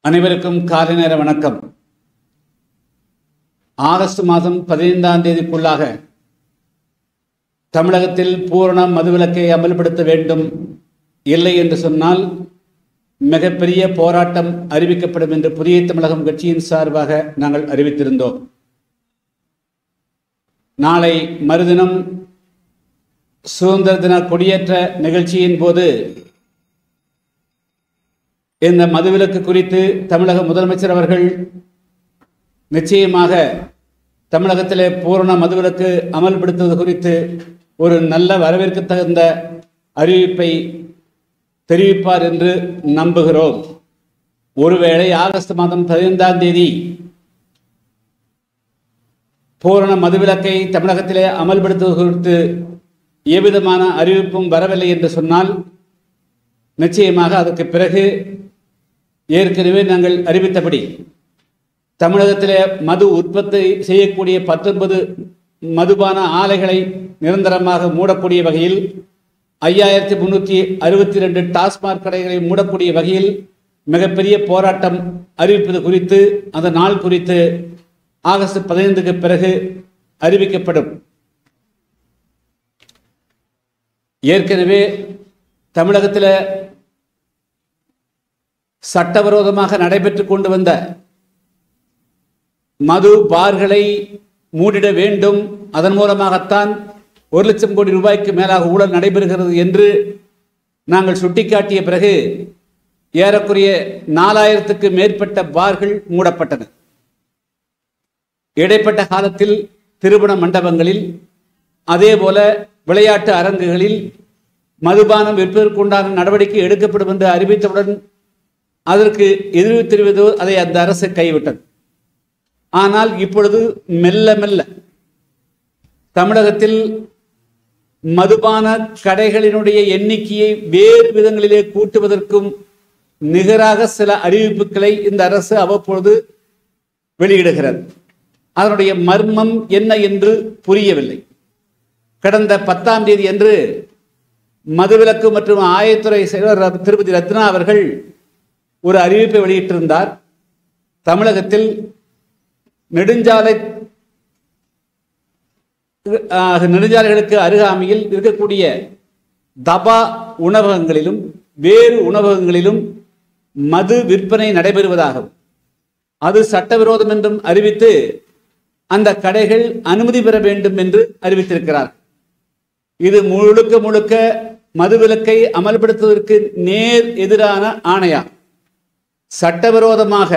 அனைவருக்கும் காலை நேர வணக்கம் ஆகஸ்ட் மாதம் பதினைந்தாம் தேதிக்குள்ளாக தமிழகத்தில் பூரண மதுவிலக்கை அமல்படுத்த வேண்டும் இல்லை என்று சொன்னால் மிகப்பெரிய போராட்டம் அறிவிக்கப்படும் என்று புதிய தமிழகம் கட்சியின் சார்பாக நாங்கள் அறிவித்திருந்தோம் நாளை மறுதினம் சுதந்திர தின கொடியேற்ற நிகழ்ச்சியின் போது இந்த மதுவிலக்கு குறித்து தமிழக முதலமைச்சர் அவர்கள் நிச்சயமாக தமிழகத்திலே பூரண மதுவிலக்கு அமல்படுத்துவது குறித்து ஒரு நல்ல வரவேற்க தகுந்த அறிவிப்பை தெரிவிப்பார் என்று நம்புகிறோம் ஒருவேளை ஆகஸ்ட் மாதம் பதினைந்தாம் தேதி பூரண மதுவிலக்கை தமிழகத்திலே அமல்படுத்துவது குறித்து எவ்விதமான அறிவிப்பும் வரவில்லை என்று சொன்னால் நிச்சயமாக அதற்கு பிறகு ஏற்கனவே நாங்கள் அறிவித்தபடி தமிழகத்திலே மது உற்பத்தி செய்யக்கூடிய பத்தொன்பது மதுபான ஆலைகளை நிரந்தரமாக மூடக்கூடிய வகையில் ஐயாயிரத்தி முன்னூற்றி அறுபத்தி ரெண்டு டாஸ்மாக் கடைகளை மூடக்கூடிய வகையில் மிகப்பெரிய போராட்டம் அறிவிப்பது குறித்து அந்த நாள் குறித்து ஆகஸ்ட் பதினைந்துக்கு பிறகு அறிவிக்கப்படும் ஏற்கனவே தமிழகத்தில் சட்டவிரோதமாக நடைபெற்று கொண்டு வந்த மது பார்களை மூடிட வேண்டும் அதன் மூலமாகத்தான் ஒரு லட்சம் கோடி ரூபாய்க்கு மேலாக ஊழல் நடைபெறுகிறது என்று நாங்கள் சுட்டிக்காட்டிய பிறகு ஏறக்குறைய நாலாயிரத்துக்கு மேற்பட்ட பார்கள் மூடப்பட்டன இடைப்பட்ட காலத்தில் திருமண மண்டபங்களில் அதேபோல விளையாட்டு அரங்குகளில் மதுபானம் விற்பதற்குண்டான நடவடிக்கை எடுக்கப்படும் என்று அறிவித்தவுடன் அதற்கு எதிர்வு தெரிவதோ அதை அந்த அரசு கைவிட்டது ஆனால் இப்பொழுது மெல்ல மெல்ல தமிழகத்தில் மதுபான கடைகளினுடைய எண்ணிக்கையை வேறு விதங்களிலே கூட்டுவதற்கும் நிகராக சில அறிவிப்புகளை இந்த அரசு அவ்வப்பொழுது வெளியிடுகிறது அதனுடைய மர்மம் என்ன என்று புரியவில்லை கடந்த பத்தாம் தேதி அன்று மதுவிலக்கு மற்றும் ஆயத்துறை செயலர் திருப்பதி ரத்னா அவர்கள் ஒரு அறிவிப்பை வெளியிட்டிருந்தார் தமிழகத்தில் நெடுஞ்சாலை நெடுஞ்சாலைகளுக்கு அருகாமையில் இருக்கக்கூடிய தபா உணவகங்களிலும் வேறு உணவகங்களிலும் மது விற்பனை நடைபெறுவதாகவும் அது சட்டவிரோதம் என்றும் அறிவித்து அந்த கடைகள் அனுமதி பெற வேண்டும் என்று அறிவித்திருக்கிறார் இது முழுக்க முழுக்க மதுவிலக்கை அமல்படுத்துவதற்கு நேர் எதிரான ஆணையா சட்டவிரோதமாக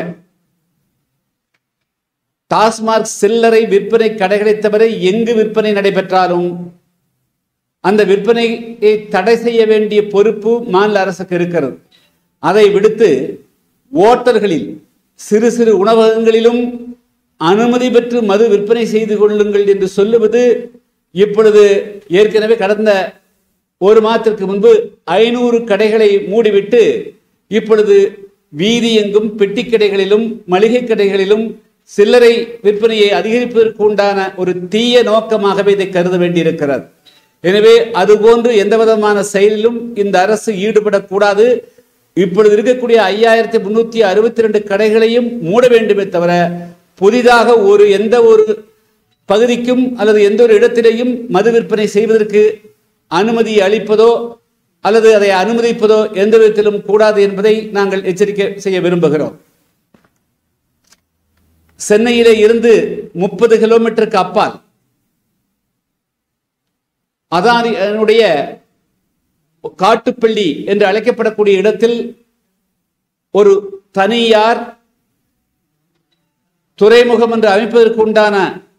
டாஸ்மாக் சில்லறை விற்பனை கடைகளை தவிர எங்கு விற்பனை நடைபெற்றாலும் அந்த விற்பனையை தடை செய்ய வேண்டிய பொறுப்பு மாநில அரசுக்கு இருக்கிறது அதை விடுத்து ஓட்டல்களில் சிறு சிறு உணவகங்களிலும் அனுமதி பெற்று மது விற்பனை செய்து கொள்ளுங்கள் என்று சொல்லுவது இப்பொழுது ஏற்கனவே கடந்த ஒரு மாதத்திற்கு முன்பு ஐநூறு கடைகளை மூடிவிட்டு இப்பொழுது வீதி எங்கும் பெட்டி கடைகளிலும் மளிகை கடைகளிலும் சில்லறை விற்பனையை அதிகரிப்பதற்கு உண்டான ஒரு தீய நோக்கமாகவே இதை கருத வேண்டியிருக்கிறது எனவே அதுபோன்று எந்த விதமான செயலிலும் இந்த அரசு ஈடுபடக்கூடாது இப்பொழுது இருக்கக்கூடிய ஐயாயிரத்தி முன்னூத்தி அறுபத்தி ரெண்டு கடைகளையும் மூட வேண்டுமே தவிர புதிதாக ஒரு எந்த ஒரு பகுதிக்கும் அல்லது எந்த ஒரு இடத்திலேயும் மது விற்பனை செய்வதற்கு அனுமதி அளிப்பதோ அல்லது அதை அனுமதிப்பதோ எந்த விதத்திலும் கூடாது என்பதை நாங்கள் எச்சரிக்கை செய்ய விரும்புகிறோம் சென்னையிலே இருந்து முப்பது கிலோமீட்டருக்கு அப்பால் அதானியுடைய காட்டுப்பள்ளி என்று அழைக்கப்படக்கூடிய இடத்தில் ஒரு தனியார் துறைமுகம் என்று அமைப்பதற்கு உண்டான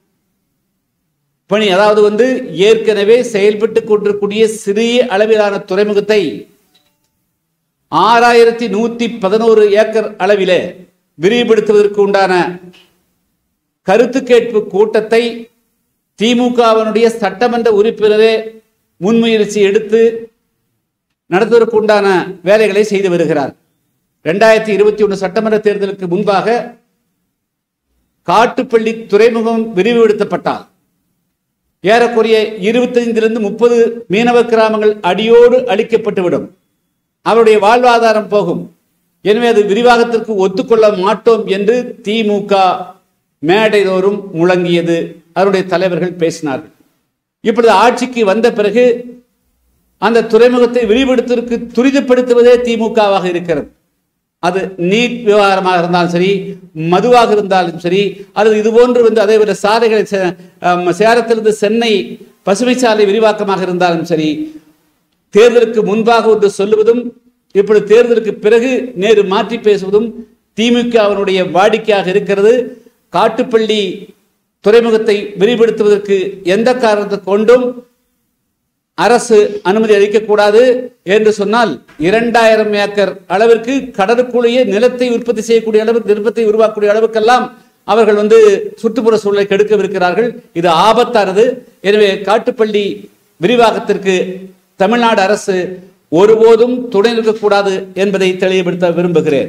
பணி அதாவது வந்து ஏற்கனவே செயல்பட்டு கொண்டிருக்கூடிய சிறிய அளவிலான துறைமுகத்தை ஆறாயிரத்தி நூத்தி பதினோரு ஏக்கர் அளவிலே விரிவுபடுத்துவதற்கு உண்டான கருத்து கேட்பு கூட்டத்தை திமுகவினுடைய சட்டமன்ற உறுப்பினரே முன்முயற்சி எடுத்து நடத்துவதற்கு உண்டான வேலைகளை செய்து வருகிறார் இரண்டாயிரத்தி இருபத்தி ஒன்று சட்டமன்ற தேர்தலுக்கு முன்பாக காட்டுப்பள்ளி துறைமுகம் விரிவுபடுத்தப்பட்டால் ஏறக்குறைய இருபத்தைந்திலிருந்து முப்பது மீனவ கிராமங்கள் அடியோடு அழிக்கப்பட்டுவிடும் அவருடைய வாழ்வாதாரம் போகும் எனவே அது விரிவாகத்திற்கு ஒத்துக்கொள்ள மாட்டோம் என்று திமுக மேடைதோறும் முழங்கியது அதனுடைய தலைவர்கள் பேசினார்கள் இப்பொழுது ஆட்சிக்கு வந்த பிறகு அந்த துறைமுகத்தை விரிவுபடுத்துவதற்கு துரிதப்படுத்துவதே திமுகவாக இருக்கிறது அது நீட் விவகாரமாக இருந்தாலும் சரி மதுவாக இருந்தாலும் சரி அல்லது இது போன்று வந்து அதே போல சாலைகளை சே- அம், சேலத்திலிருந்து சென்னை பசுமை சாலை விரிவாக்கமாக இருந்தாலும் சரி தேர்தலுக்கு முன்பாக ஒன்று சொல்லுவதும் இப்படி தேர்தலுக்கு பிறகு நேரு மாற்றி பேசுவதும் திமுகவினுடைய வாடிக்கையாக இருக்கிறது காட்டுப்பள்ளி துறைமுகத்தை விரிவுபடுத்துவதற்கு எந்த காரணத்தை கொண்டும் அரசு அனுமதி அளிக்கக்கூடாது என்று சொன்னால் இரண்டாயிரம் ஏக்கர் அளவிற்கு கடலுக்குள்ளேயே நிலத்தை உற்பத்தி செய்யக்கூடிய அளவுக்கு நிலத்தை உருவாக்கக்கூடிய அளவுக்கெல்லாம் அவர்கள் வந்து சுற்றுப்புற சூழலை கெடுக்கவிருக்கிறார்கள் இது ஆபத்தானது எனவே காட்டுப்பள்ளி விரிவாக்கத்திற்கு தமிழ்நாடு அரசு ஒருபோதும் துணை நிற்கக்கூடாது என்பதை தெளிவுபடுத்த விரும்புகிறேன்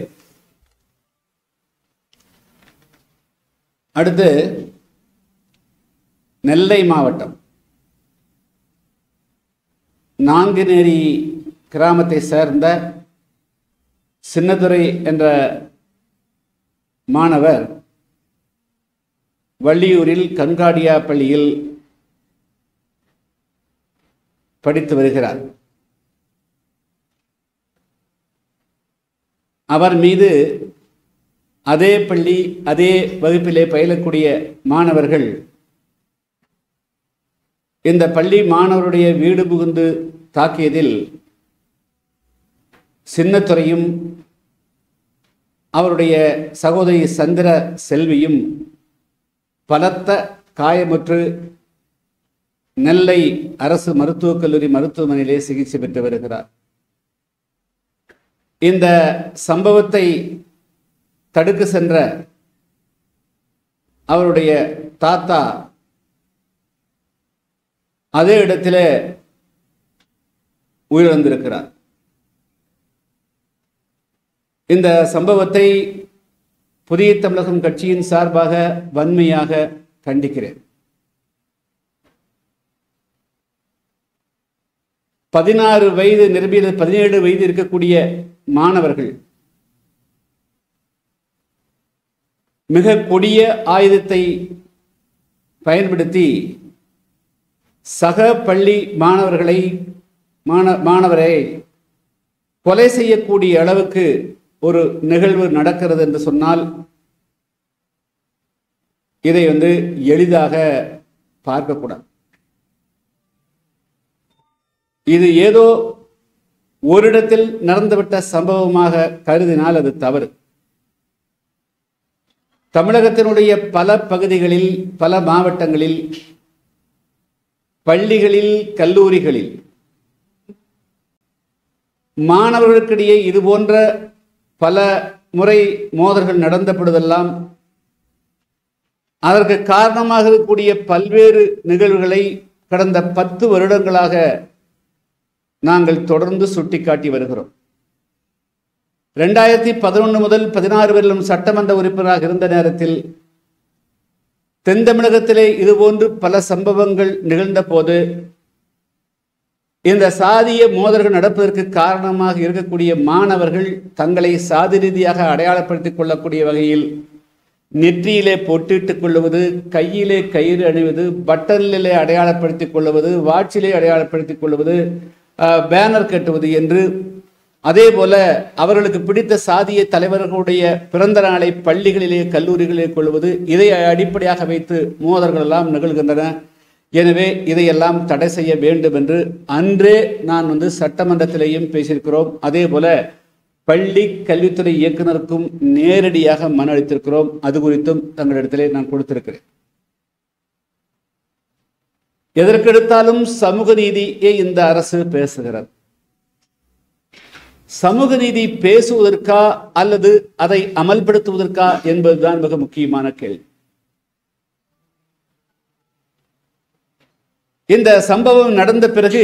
அடுத்து நெல்லை மாவட்டம் நான்குநேரி கிராமத்தை சேர்ந்த சின்னதுரை என்ற மாணவர் வள்ளியூரில் கண்காடியா பள்ளியில் படித்து வருகிறார் அவர் மீது அதே பள்ளி அதே வகுப்பிலே பயிலக்கூடிய மாணவர்கள் இந்த பள்ளி மாணவருடைய வீடு புகுந்து தாக்கியதில் சின்னத்துறையும் அவருடைய சகோதரி சந்திர செல்வியும் பலத்த காயமுற்று நெல்லை அரசு மருத்துவக் கல்லூரி மருத்துவமனையிலே சிகிச்சை பெற்று வருகிறார் இந்த சம்பவத்தை தடுக்க சென்ற அவருடைய தாத்தா அதே இடத்திலே உயிரிழந்திருக்கிறார் இந்த சம்பவத்தை புதிய தமிழகம் கட்சியின் சார்பாக வன்மையாக கண்டிக்கிறேன் பதினாறு வயது நிரம்பிய பதினேழு வயது இருக்கக்கூடிய மாணவர்கள் மிக கொடிய ஆயுதத்தை பயன்படுத்தி சக பள்ளி மாணவர்களை மாண மாணவரை கொலை செய்யக்கூடிய அளவுக்கு ஒரு நிகழ்வு நடக்கிறது என்று சொன்னால் இதை வந்து எளிதாக பார்க்கக்கூடாது இது ஏதோ ஓரிடத்தில் நடந்துவிட்ட சம்பவமாக கருதினால் அது தவறு தமிழகத்தினுடைய பல பகுதிகளில் பல மாவட்டங்களில் பள்ளிகளில் கல்லூரிகளில் மாணவர்களுக்கிடையே இது போன்ற பல முறை மோதல்கள் நடந்தப்படுவதெல்லாம் அதற்கு காரணமாக இருக்கக்கூடிய பல்வேறு நிகழ்வுகளை கடந்த பத்து வருடங்களாக நாங்கள் தொடர்ந்து சுட்டிக்காட்டி வருகிறோம் ரெண்டாயிரத்தி பதினொன்று முதல் பதினாறு வரையிலும் சட்டமன்ற உறுப்பினராக இருந்த நேரத்தில் தென் தமிழகத்திலே இதுபோன்று பல சம்பவங்கள் நிகழ்ந்த போது இந்த சாதிய மோதல்கள் நடப்பதற்கு காரணமாக இருக்கக்கூடிய மாணவர்கள் தங்களை சாதி ரீதியாக அடையாளப்படுத்திக் கொள்ளக்கூடிய வகையில் நெற்றியிலே பொட்டிட்டுக் கொள்வது கையிலே கயிறு அணிவது பட்டனிலே அடையாளப்படுத்திக் கொள்வது வாட்சிலே அடையாளப்படுத்திக் கொள்வது அஹ், பேனர் கட்டுவது என்று அதே போல அவர்களுக்கு பிடித்த சாதிய தலைவர்களுடைய பிறந்த நாளை பள்ளிகளிலே கல்லூரிகளிலே கொள்வது இதை அடிப்படையாக வைத்து மோதல்கள் எல்லாம் நிகழ்கின்றன எனவே இதையெல்லாம் தடை செய்ய வேண்டும் என்று அன்றே நான் வந்து சட்டமன்றத்திலேயும் பேசியிருக்கிறோம் அதே போல பள்ளி கல்வித்துறை இயக்குனருக்கும் நேரடியாக மனு அளித்திருக்கிறோம் அது குறித்தும் தங்களிடத்திலே நான் கொடுத்திருக்கிறேன் எதற்கெடுத்தாலும் சமூக நீதியை இந்த அரசு பேசுகிறது சமூக நீதி பேசுவதற்கா அல்லது அதை அமல்படுத்துவதற்கா என்பதுதான் மிக முக்கியமான கேள்வி இந்த சம்பவம் நடந்த பிறகு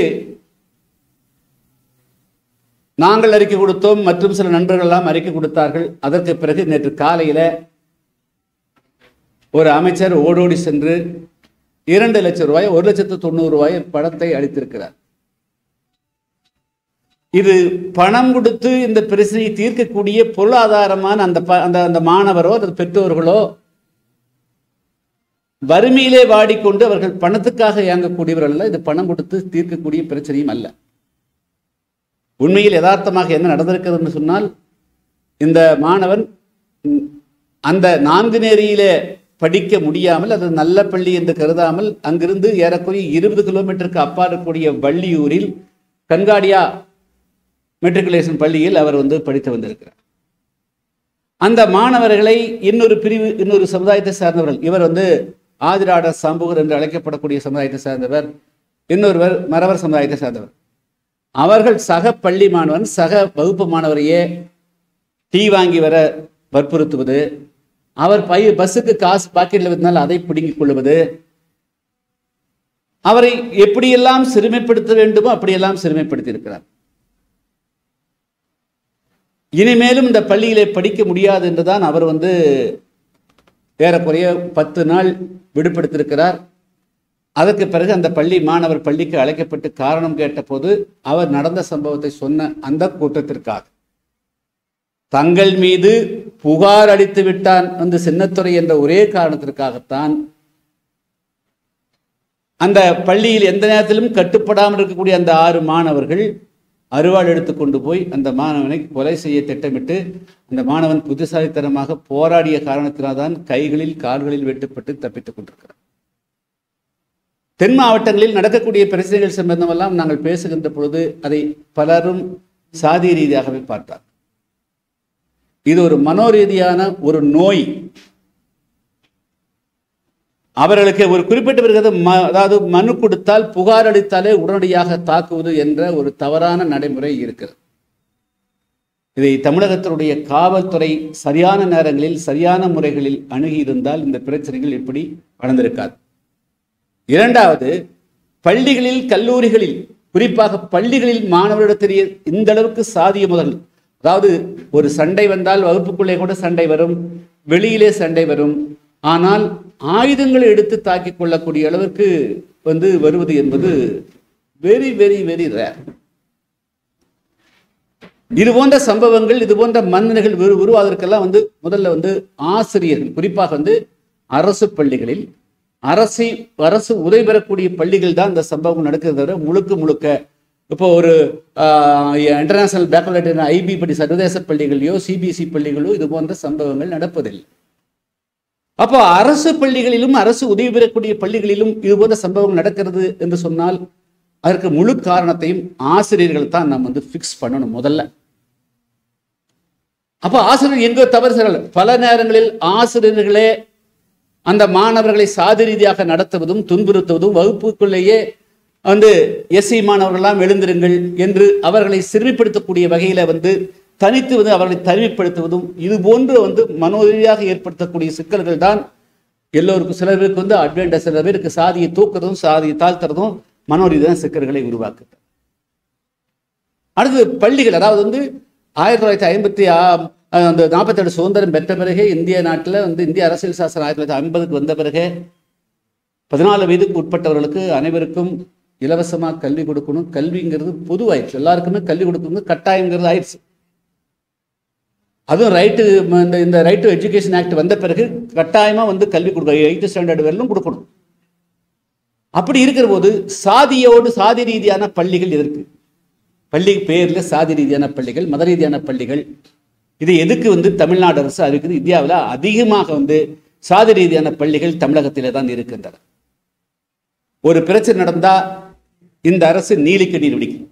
நாங்கள் அறிக்கை கொடுத்தோம் மற்றும் சில நண்பர்கள் எல்லாம் அறிக்கை கொடுத்தார்கள் அதற்கு பிறகு நேற்று காலையில ஒரு அமைச்சர் ஓடோடி சென்று இரண்டு லட்சம் ரூபாய் ஒரு லட்சத்து தொண்ணூறு ரூபாய் பணத்தை அளித்திருக்கிறார் இது பணம் கொடுத்து இந்த பிரச்சனையை தீர்க்கக்கூடிய பொருளாதாரமான அந்த ப- அந்த அந்த மாணவரோ அந்த பெற்றோர்களோ வறுமையிலே வாடிக்கொண்டு அவர்கள் பணத்துக்காக இயங்கக்கூடியவர்கள் அல்ல இது பணம் கொடுத்து தீர்க்கக்கூடிய பிரச்சனையும் அல்ல உண்மையில் யதார்த்தமாக என்ன நடந்திருக்கிறதுன்னு சொன்னால் இந்த மாணவன் ம், அந்த நான்கு நேரியிலே படிக்க முடியாமல் அது நல்ல பள்ளி என்று கருதாமல் அங்கிருந்து ஏறக்குறைய இருபது கிலோமீட்டருக்கு அப்பால் இருக்கக்கூடிய வள்ளியூரில் கண்காடியா மெட்ரிகுலேஷன் பள்ளியில் அவர் வந்து படித்து வந்திருக்கிறார் அந்த மாணவர்களை இன்னொரு பிரிவு இன்னொரு சமுதாயத்தை சார்ந்தவர்கள் இவர் வந்து ஆதிராட சம்புகர் என்று அழைக்கப்படக்கூடிய சமுதாயத்தை சார்ந்தவர் இன்னொருவர் மறவர் சமுதாயத்தை சார்ந்தவர் அவர்கள் சக பள்ளி மாணவன் சக வகுப்பு மாணவரையே டீ வாங்கி வர வற்புறுத்துவது அவர் பை பஸ்ஸுக்கு காசு பாக்கெட்டில் வைத்தால் அதை பிடுங்கிக் கொள்வது அவரை எப்படியெல்லாம் சிறுமைப்படுத்த வேண்டுமோ அப்படியெல்லாம் சிறுமைப்படுத்தி இருக்கிறார் இனிமேலும் இந்த பள்ளியிலே படிக்க முடியாது என்றுதான் அவர் வந்து ஏறக்குறைய பத்து நாள் விடுபடுத்திருக்கிறார் அதற்கு பிறகு அந்த பள்ளி மாணவர் பள்ளிக்கு அழைக்கப்பட்டு காரணம் கேட்டபோது அவர் நடந்த சம்பவத்தை சொன்ன அந்த கூட்டத்திற்காக தங்கள் மீது புகார் அளித்து விட்டான் அந்த சின்னத்துறை என்ற ஒரே காரணத்திற்காகத்தான் அந்த பள்ளியில் எந்த நேரத்திலும் கட்டுப்படாமல் இருக்கக்கூடிய அந்த ஆறு மாணவர்கள் அருவாள் எடுத்து கொண்டு போய் அந்த மாணவனை கொலை செய்ய திட்டமிட்டு அந்த மாணவன் புத்திசாலித்தனமாக போராடிய காரணத்தினால்தான் கைகளில் கால்களில் வெட்டுப்பட்டு தப்பித்துக் கொண்டிருக்கிறார் தென் மாவட்டங்களில் நடக்கக்கூடிய பிரச்சனைகள் சம்பந்தமெல்லாம் நாங்கள் பேசுகின்ற பொழுது அதை பலரும் சாதி ரீதியாகவே பார்த்தார் இது ஒரு மனோரீதியான ஒரு நோய் அவர்களுக்கு ஒரு குறிப்பிட்ட பிறகு ம- அதாவது மனு கொடுத்தால் புகார் அளித்தாலே உடனடியாக தாக்குவது என்ற ஒரு தவறான நடைமுறை இருக்கிறது இதை தமிழகத்தினுடைய காவல்துறை சரியான நேரங்களில் சரியான முறைகளில் அணுகியிருந்தால் இந்த பிரச்சனைகள் இப்படி வளர்ந்திருக்காது இரண்டாவது பள்ளிகளில் கல்லூரிகளில் குறிப்பாக பள்ளிகளில் மாணவர்களிடத்திலேயே இந்த அளவுக்கு சாதிய முதல் அதாவது ஒரு சண்டை வந்தால் வகுப்புக்குள்ளே கூட சண்டை வரும் வெளியிலே சண்டை வரும் ஆனால் ஆயுதங்களை எடுத்து தாக்கிக் கொள்ளக்கூடிய அளவுக்கு வந்து வருவது என்பது வெரி வெரி வெரி ரேர் இது போன்ற சம்பவங்கள் இது போன்ற மன்னர்கள் உரு உருவாவதற்கெல்லாம் வந்து முதல்ல வந்து ஆசிரியர்கள் குறிப்பாக வந்து அரசு பள்ளிகளில் அரசு அரசு உதவி பெறக்கூடிய பள்ளிகள் தான் இந்த சம்பவம் நடக்கிறத தவிர முழுக்க முழுக்க இப்போ ஒரு இன்டர்நேஷனல் பேக்கலேட் ஐபி படி சர்வதேச பள்ளிகளையோ சிபிஎஸ்இ பள்ளிகளோ இது போன்ற சம்பவங்கள் நடப்பதில்லை அப்போ அரசு பள்ளிகளிலும் அரசு உதவி பெறக்கூடிய பள்ளிகளிலும் இது போன்ற சம்பவம் நடக்கிறது என்று சொன்னால் அதற்கு முழு காரணத்தையும் ஆசிரியர்கள் தான் நம்ம வந்து ஃபிக்ஸ் பண்ணணும் முதல்ல அப்போ ஆசிரியர் எங்கோ தவறு செய்யல பல நேரங்களில் ஆசிரியர்களே அந்த மாணவர்களை சாதி ரீதியாக நடத்துவதும் துன்புறுத்துவதும் வகுப்புக்குள்ளேயே வந்து எஸ்சி மாணவர்களெல்லாம் எழுந்திருங்கள் என்று அவர்களை சிறுமைப்படுத்தக்கூடிய வகையில வந்து தனித்து வந்து அவர்களை தனிமைப்படுத்துவதும் இது போன்று வந்து மனோரீதியாக ஏற்படுத்தக்கூடிய சிக்கல்கள் தான் எல்லோருக்கும் சில பேருக்கு வந்து அட்வான்டேஜ் சில பேருக்கு சாதியை தூக்குறதும் சாதியை தாழ்த்துறதும் மனோரீதியான சிக்கல்களை உருவாக்குது அடுத்து பள்ளிகள் அதாவது வந்து ஆயிரத்தி தொள்ளாயிரத்தி ஐம்பத்தி ஆ- அந்த நாற்பத்தேழு சுதந்திரம் பெற்ற பிறகு இந்திய நாட்டில் வந்து இந்திய அரசியல் சாசனம் ஆயிரத்தி தொள்ளாயிரத்தி ஐம்பதுக்கு வந்த பிறகு பதினாலு வயதுக்கு உட்பட்டவர்களுக்கு அனைவருக்கும் இலவசமாக கல்வி கொடுக்கணும் கல்விங்கிறது பொதுவாயிடுச்சு எல்லாருக்குமே கல்வி கொடுக்கணும் கட்டாயங்கிறது ஆயிடுச்சு அதுவும் ரைட்டு இந்த இந்த ரைட் டு எஜுகேஷன் ஆக்ட் வந்த பிறகு கட்டாயமாக வந்து கல்வி கொடுக்க எயித்து ஸ்டாண்டர்ட் வரலும் கொடுக்கணும் அப்படி இருக்கிற போது சாதியோடு சாதி ரீதியான பள்ளிகள் எதற்கு பள்ளி பேரில் சாதி ரீதியான பள்ளிகள் மத ரீதியான பள்ளிகள் இது எதுக்கு வந்து தமிழ்நாடு அரசு அறிவிக்குது இந்தியாவில் அதிகமாக வந்து சாதி ரீதியான பள்ளிகள் தமிழகத்திலே தான் இருக்கின்றன ஒரு பிரச்சனை நடந்தா இந்த அரசு நீலிக்கு நீர் பிடிக்கும்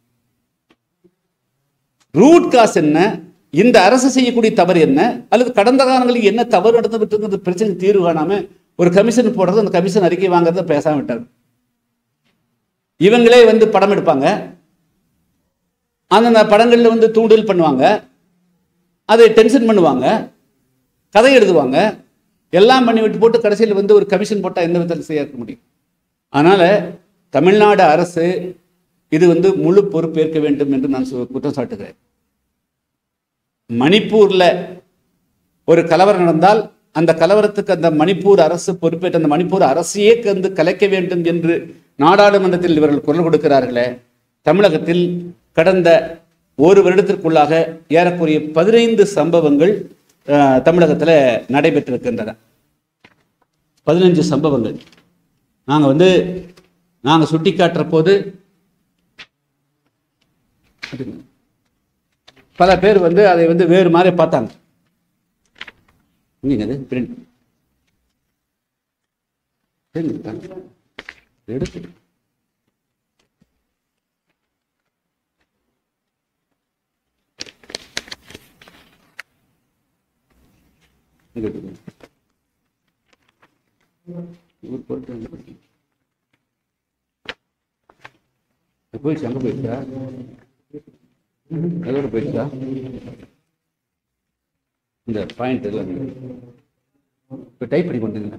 ரூட் காஸ் என்ன இந்த அரசு செய்யக்கூடிய தவறு என்ன அல்லது கடந்த காலங்களில் என்ன தவறு நடந்துவிட்டு பிரச்சனை தீர்வு காணாம ஒரு கமிஷன் போடுறது அந்த கமிஷன் அறிக்கை வாங்குறத பேசாம விட்டார் இவங்களே வந்து படம் எடுப்பாங்க அந்த படங்கள்ல வந்து தூண்டல் பண்ணுவாங்க அதை டென்ஷன் பண்ணுவாங்க கதை எழுதுவாங்க எல்லாம் பண்ணி விட்டு போட்டு கடைசியில் வந்து ஒரு கமிஷன் போட்டால் எந்த விதத்தில் செய்ய முடியும் அதனால தமிழ்நாடு அரசு இது வந்து முழு பொறுப்பேற்க வேண்டும் என்று நான் சொ- குற்றம் சாட்டுகிறேன் மணிப்பூர்ல ஒரு கலவரம் நடந்தால் அந்த கலவரத்துக்கு அந்த மணிப்பூர் அரசு பொறுப்பேற்ற அந்த மணிப்பூர் அரசையே வந்து கலைக்க வேண்டும் என்று நாடாளுமன்றத்தில் இவர்கள் குரல் கொடுக்கிறார்களே தமிழகத்தில் கடந்த ஒரு வருடத்திற்குள்ளாக ஏறக்குறைய பதினைந்து சம்பவங்கள் அஹ், தமிழகத்தில் நடைபெற்றிருக்கின்றன பதினஞ்சு சம்பவங்கள் நாங்கள் வந்து நாங்கள் சுட்டி காட்டுற போது பல பேர் வந்து அதை வந்து வேறு மாதிரி பார்த்தாங்க இங்க அது print. எங்க? எடுத்து இங்க இருக்கு. ஊர் போட்டு அங்க போட்டு. அது போயிடுச்சு அங்க போயிடுச்சா அதோட போயிடுச்சா இந்த பாயிண்ட் எல்லாம் இப்போ டைப் பண்ணி கொண்டுங்க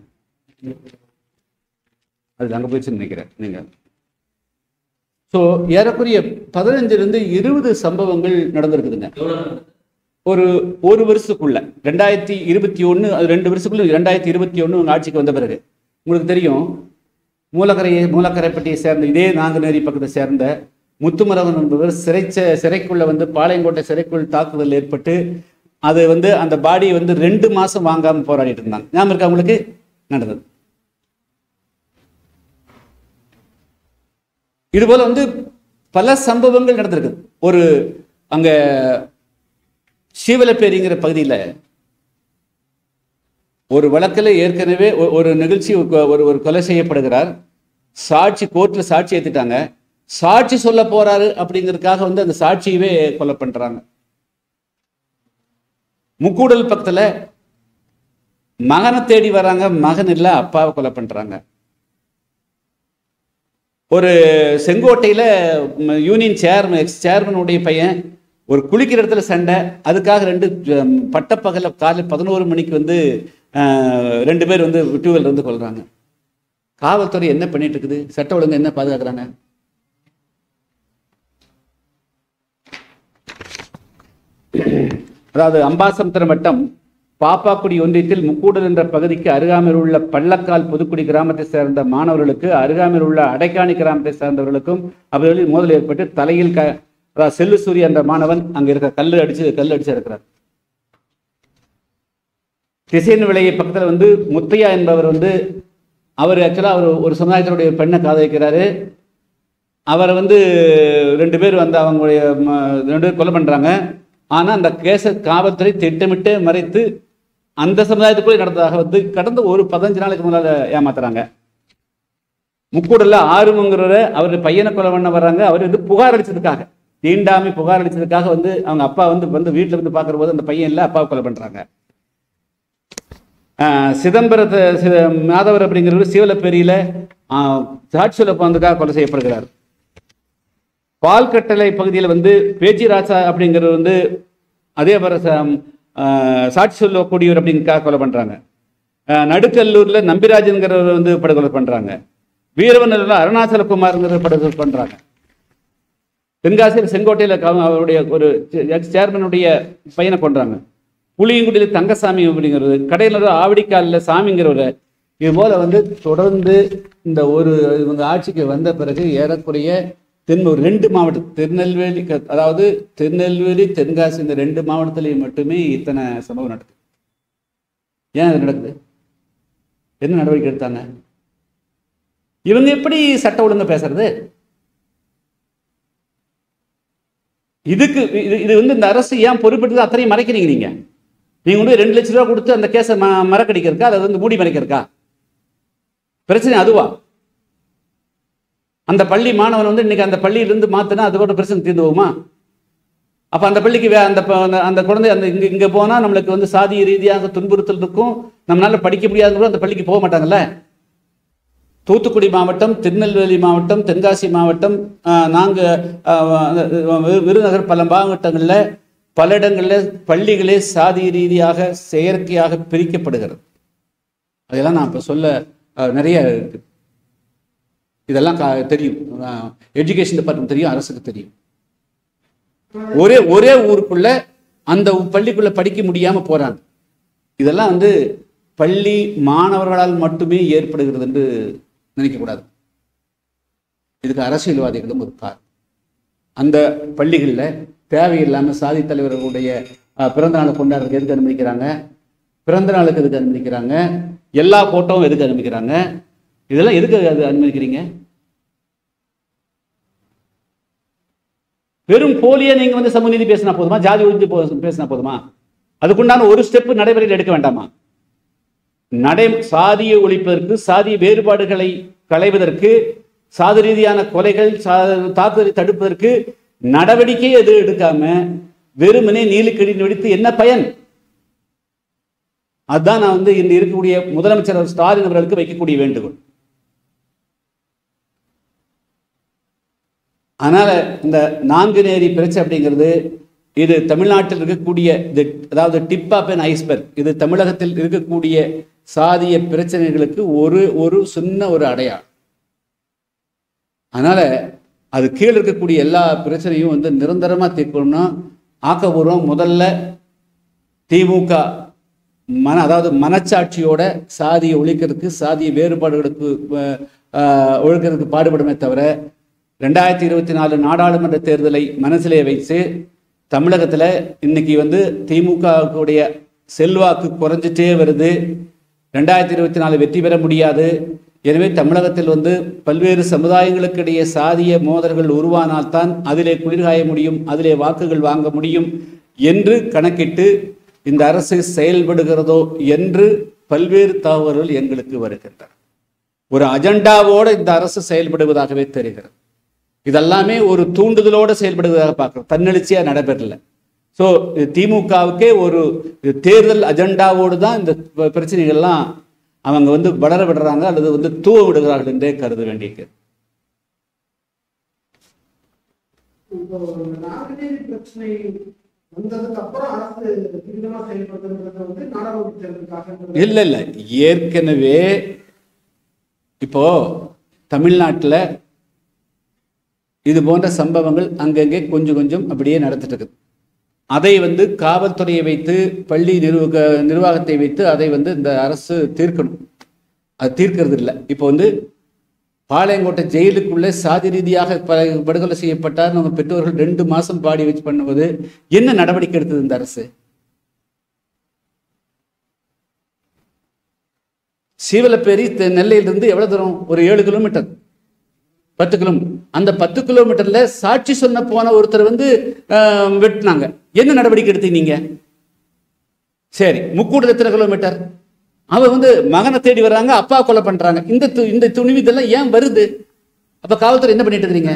அது அங்கே போயிடுச்சுன்னு நினைக்கிறேன் நீங்கள் ஸோ ஏறக்குறைய பதினஞ்சிலிருந்து இருபது சம்பவங்கள் நடந்திருக்குதுங்க ஒரு ஒரு வருஷத்துக்குள்ள ரெண்டாயிரத்தி இருபத்தி ஒன்று அது ரெண்டு வருஷத்துக்குள்ள ரெண்டாயிரத்தி இருபத்தி ஒன்று உங்கள் ஆட்சிக்கு வந்த பிறகு உங்களுக்கு தெரியும் மூலக்கரையை மூலக்கரைப்பட்டியை சேர்ந்த இதே நாங்குநேரி பக்கத்தை சேர்ந்த முத்துமரவன் என்பவர் சிறை சிறைக்குள்ள வந்து பாளையங்கோட்டை சிறைக்குள் தாக்குதல் ஏற்பட்டு அது வந்து அந்த பாடியை வந்து ரெண்டு மாசம் வாங்காம போராடிட்டு இருந்தாங்க ஞாபகம் இருக்கா உங்களுக்கு நடந்தது இது போல வந்து பல சம்பவங்கள் நடந்திருக்கு ஒரு அங்க சீவலப்பேரிங்கிற பகுதியில் ஒரு வழக்கில் ஏற்கனவே ஒ- ஒரு நிகழ்ச்சி ஒரு- ஒரு ஒரு கொலை செய்யப்படுகிறார் சாட்சி கோர்ட்டில் சாட்சி ஏத்துட்டாங்க சாட்சி சொல்ல போறாரு அப்படிங்கிறதுக்காக வந்து அந்த சாட்சியவே கொலை பண்றாங்க முக்கூடல் பக்கத்துல மகனை தேடி வராங்க மகன் இல்ல அப்பாவை கொலை பண்றாங்க ஒரு செங்கோட்டையில ம், யூனியன் சேர்மன் எக்ஸ் சேர்மனுடைய பையன் ஒரு குளிக்கிற இடத்துல சண்டை அதுக்காக ரெண்டு ம், பட்டப்பகல காலையில் பதினோரு மணிக்கு வந்து அஹ், ரெண்டு பேர் வந்து டூவெல் வந்து கொள்றாங்க காவல்துறை என்ன பண்ணிட்டு இருக்குது சட்ட ஒழுங்கு என்ன பாதுகாக்கிறாங்க அதாவது அம்பாசமுத்திரம் வட்டம் பாப்பாக்குடி ஒன்றியத்தில் முக்கூடல் என்ற பகுதிக்கு அருகாமையில் உள்ள பள்ளக்கால் புதுக்குடி கிராமத்தை சேர்ந்த மாணவர்களுக்கு அருகாமையில் உள்ள அடைக்காணி கிராமத்தை சேர்ந்தவர்களுக்கும் அவர்களில் மோதல் ஏற்பட்டு தலையில் க அதாவது செல்லு சூரிய என்ற மாணவன் அங்க இருக்க கல்லு அடிச்சு கல் அடிச்சு இருக்கிறார் திசையன் விலையை பக்கத்தில் வந்து முத்தையா என்பவர் வந்து அவர் ஆக்சுவலாக அவர் ஒரு சமுதாயத்தினுடைய பெண்ணை காதலிக்கிறாரு அவரை வந்து ரெண்டு பேர் வந்து அவங்களுடைய ம, ரெண்டு பேர் கொலை பண்ணுறாங்க ஆனால் அந்த கேஸை காவல்துறை திட்டமிட்டு மறைத்து அந்த சமுதாயத்துக்குள்ளே நடந்ததாக வந்து கடந்த ஒரு பதினஞ்சு நாளைக்கு முன்னால் ஏமாத்துறாங்க முக்கூடல்ல ஆறுமுங்கிறவரை அவர் பையனை கொலை பண்ண வர்றாங்க அவர் வந்து புகார் அடிச்சதுக்காக தீண்டாமை புகார் அடிச்சதுக்காக வந்து அவங்க அப்பா வந்து வந்து வீட்டில் வந்து பார்க்குற போது அந்த பையன் இல்லை அப்பாவை கொலை பண்ணுறாங்க ஆஹ் சிதம்பரத்தை சி- மாதவர் அப்படிங்கிறவர் சீவலப்பேரியில ஆஹ், சாட்சி சொல்ல போனதுக்காக கொலை செய்யப்படுகிறார் பால்கட்டளை பகுதியில் வந்து பேச்சி ராசா அப்படிங்கிறவர் வந்து அதே போல ச- ஆஹ், சாட்சி சொல்லக்கூடியவர் அப்படிங்கிறதுக்காக கொலை பண்றாங்க ஆஹ், நடுக்கல்லூர்ல நம்பிராஜன்கிறவர் வந்து படுகொலை பண்றாங்க வீரவனூர்ல அருணாச்சலகுமார்ங்கிற படுகொலை பண்றாங்க தென்காசியில் செங்கோட்டையில் க- அவருடைய ஒரு எக்ஸ் சேர்மனுடைய பையனை கொன்றாங்க புளியங்குடியில் தங்கசாமி அப்படிங்கிறது கடையில் ஆவடிக்காலில் சாமிங்கிறவர் இது போல வந்து தொடர்ந்து இந்த ஒரு இவங்க ஆட்சிக்கு வந்த பிறகு ஏறக்குறைய தென் ஒரு ரெண்டு மாவட்டம் திருநெல்வேலி க- அதாவது திருநெல்வேலி தென்காசி இந்த ரெண்டு மாவட்டத்திலையும் மட்டுமே இத்தனை சம்பவம் நடக்குது ஏன் அது நடக்குது என்ன நடவடிக்கை எடுத்தாங்க இவங்க எப்படி சட்ட ஒழுங்கா பேசுறது இதுக்கு இது இது வந்து இந்த அரசு ஏன் பொறுப்பெடுத்து அத்தனையும் மறைக்கிறீங்க நீங்க நீங்க கொண்டு போய் ரெண்டு லட்ச ரூபா கொடுத்து அந்த கேஸை ம மறக்கடிக்கிறதுக்கா அதை வந்து மூடி மறைக்கிறதுக்கா பிரச்சனை அதுவா அந்த பள்ளி மாணவன் வந்து இன்னைக்கு அந்த பள்ளியிலிருந்து மாத்தினா அதோட பிரச்சனை தீர்ந்து போகுமா அப்ப அந்த பள்ளிக்கு வே- அந்த ப- அந்த- அந்த குழந்தை அந்த இங்க இங்க போனா நம்மளுக்கு வந்து சாதி ரீதியாக துன்புறுத்தல் இருக்கும் நம்மளால படிக்க முடியாத அந்த பள்ளிக்கு போக மாட்டாங்கல்ல தூத்துக்குடி மாவட்டம் திருநெல்வேலி மாவட்டம் தென்காசி மாவட்டம் ஆஹ், நாங்க ஆஹ், வி- விருதுநகர் பல மாவட்டங்களில் பல இடங்களில் பள்ளிகளே சாதி ரீதியாக செயற்கையாக பிரிக்கப்படுகிறது அதெல்லாம் நான் இப்போ சொல்ல ஆஹ், நிறைய இருக்கு இதெல்லாம் கா- தெரியும் எஜுகேஷன் டிபார்ட்மெண்ட் தெரியும் அரசுக்கு தெரியும் ஒரே ஒரே ஊருக்குள்ள அந்த பள்ளிக்குள்ள படிக்க முடியாம போறாங்க இதெல்லாம் வந்து பள்ளி மாணவர்களால் மட்டுமே ஏற்படுகிறது என்று நினைக்கக்கூடாது இதுக்கு அரசியல்வாதிகளும் ஒரு காரணம் அந்த பள்ளிகளில் தேவையில்லாமல் சாதி தலைவர்களுடைய அஹ், பிறந்த நாளை கொண்டாடுறதுக்கு எதுக்கு அனுமதிக்கிறாங்க பிறந்த நாளுக்கு எதுக்கு அனுமதிக்கிறாங்க எல்லா போட்டோவும் எதுக்கு அனுமதிக்கிறாங்க இதெல்லாம் எதுக்கு அது அனுமதிக்கிறீங்க வெறும் போலியா நீங்க வந்து சமூக நீதி பேசினா போதுமா ஜாதி ஒழிஞ்சு போ- பேசினா போதுமா அதுக்குண்டான ஒரு ஸ்டெப் நடைமுறையில் எடுக்க வேண்டாமா நடை சாதியை ஒழிப்பதற்கு சாதிய வேறுபாடுகளை களைவதற்கு சாதி ரீதியான கொலைகள் சா- தாக்குதலை தடுப்பதற்கு நடவடிக்கை எது எடுக்காம வெறுமனே நீலுக்கடி வெடித்து என்ன பயன் அதுதான் நான் வந்து இன்று இருக்கக்கூடிய முதலமைச்சர் ஸ்டாலின் அவர்களுக்கு வைக்கக்கூடிய வேண்டுகோள் அதனால இந்த நான்கு நேரி பிரச்சனை அப்படிங்கிறது இது தமிழ்நாட்டில் இருக்கக்கூடிய இது அதாவது டிப் ஆஃப் அன் ஐஸ்பர்க் இது தமிழகத்தில் இருக்கக்கூடிய சாதிய பிரச்சனைகளுக்கு ஒரு ஒரு சின்ன ஒரு அடையாளம் அதனால அது கீழே இருக்கக்கூடிய எல்லா பிரச்சனையும் வந்து நிரந்தரமா தீர்க்கணும்னா ஆக்கபூர்வம் முதல்ல திமுக மன அதாவது மனச்சாட்சியோட சாதியை ஒழிக்கிறதுக்கு சாதிய வேறுபாடுகளுக்கு அஹ், அஹ், ஒழிக்கிறதுக்கு பாடுபடுமே தவிர ரெண்டாயிரத்தி இருபத்தி நாலு நாடாளுமன்ற தேர்தலை மனசிலே வைத்து தமிழகத்தில் இன்னைக்கு வந்து திமுகவுடைய செல்வாக்கு குறைஞ்சிட்டே வருது ரெண்டாயிரத்தி இருபத்தி நாலு வெற்றி பெற முடியாது எனவே தமிழகத்தில் வந்து பல்வேறு சமுதாயங்களுக்கிடையே சாதிய மோதல்கள் உருவானால்தான் அதிலே குளிர்காய முடியும் அதிலே வாக்குகள் வாங்க முடியும் என்று கணக்கிட்டு இந்த அரசு செயல்படுகிறதோ என்று பல்வேறு தகவல்கள் எங்களுக்கு வருகின்றன ஒரு அஜெண்டாவோடு இந்த அரசு செயல்படுவதாகவே தெரிகிறது இதெல்லாமே ஒரு தூண்டுதலோடு செயல்படுவதாக பார்க்கிறோம் தன்னெழுச்சியா நடைபெறல ஸோ திமுகவுக்கே ஒரு தேர்தல் அஜெண்டாவோடு தான் இந்த ப- பிரச்சனைகள்லாம் அவங்க வந்து வளர விடுறாங்க அல்லது வந்து தூவ விடுகிறார்கள் என்றே கருத வேண்டியிருக்கு இப்போ இந்த நாங்குநேரி பிரச்சனை வந்ததுக்கு அப்புறம் அரசு தீவிரமா செயல்படுறதுன்றது வந்து நாடாளுமன்ற தேர்தலுக்காக இல்லை இல்லை ஏற்கனவே இப்போ தமிழ்நாட்டில் இது போன்ற சம்பவங்கள் அங்கங்கே கொஞ்சம் கொஞ்சம் அப்படியே நடந்துட்டு இருக்குது அதை வந்து காவல்துறையை வைத்து பள்ளி நிர்வாக நிர்வாகத்தை வைத்து அதை வந்து இந்த அரசு தீர்க்கணும் அது தீர்க்கிறது இல்லை இப்போ வந்து பாளையங்கோட்டை ஜெயிலுக்குள்ளே சாதி ரீதியாக ப- படுகொலை செய்யப்பட்டார் நம்ம பெற்றோர்கள் ரெண்டு மாசம் பாடி வச்சு பண்ணுவது என்ன நடவடிக்கை எடுத்தது இந்த அரசு சீவலப்பேரி தெ- நெல்லையிலிருந்து எவ்வளவு தூரம் ஒரு ஏழு கிலோமீட்டர் பத்து கிலோமீட்டர் அந்த பத்து கிலோமீட்டர்ல சாட்சி சொன்ன போன ஒருத்தர் வந்து ஆஹ், வெட்டினாங்க என்ன நடவடிக்கை எடுத்தீங்க நீங்க சரி முக்கூடல் எத்தனை கிலோமீட்டர் அவ வந்து மகனை தேடி வர்றாங்க அப்பா கொலை பண்றாங்க இந்த து- இந்த துணிவு இதெல்லாம் ஏன் வருது அப்ப காவல்துறை என்ன பண்ணிட்டு இருக்கீங்க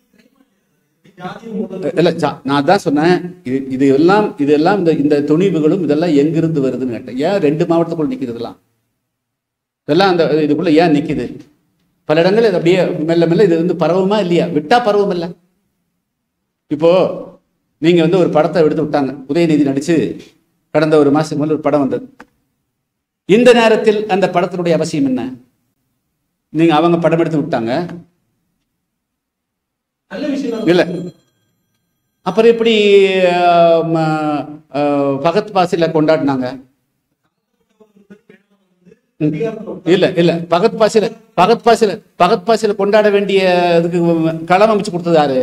இல்ல ஜா- நான் தான் சொன்னேன் இது இது எல்லாம் இதெல்லாம் இந்த இந்த துணிவுகளும் இதெல்லாம் எங்கிருந்து வருதுன்னு கேட்டேன் ஏன் ரெண்டு மாவட்டத்துக்குள்ள நிக்குது இதெல்லாம் இதெல்லாம் அந்த இதுக்குள்ள ஏன் நிக்குது பல இடங்கள் இது அப்படியே மெல்ல மெல்ல இது வந்து பரவுமா இல்லையா விட்டா பரவும் இல்ல இப்போ நீங்க வந்து ஒரு படத்தை எடுத்து விட்டாங்க உதயநிதி நடிச்சு கடந்த ஒரு மாசத்துக்கு முதல்ல ஒரு படம் வந்தது இந்த நேரத்தில் அந்த படத்தினுடைய அவசியம் என்ன நீங்க அவங்க படம் எடுத்து விட்டாங்க நல்ல விஷயம் இல்ல அப்புறம் எப்படி ஆம், ஆ, பகத் பாசில கொண்டாடினாங்க ம். இல்ல இல்ல பகத் பாசில பகத் பாசில பகத் பாசில கொண்டாட வேண்டிய இதுக்கு களம் அமைச்சு கொடுத்தது யாரு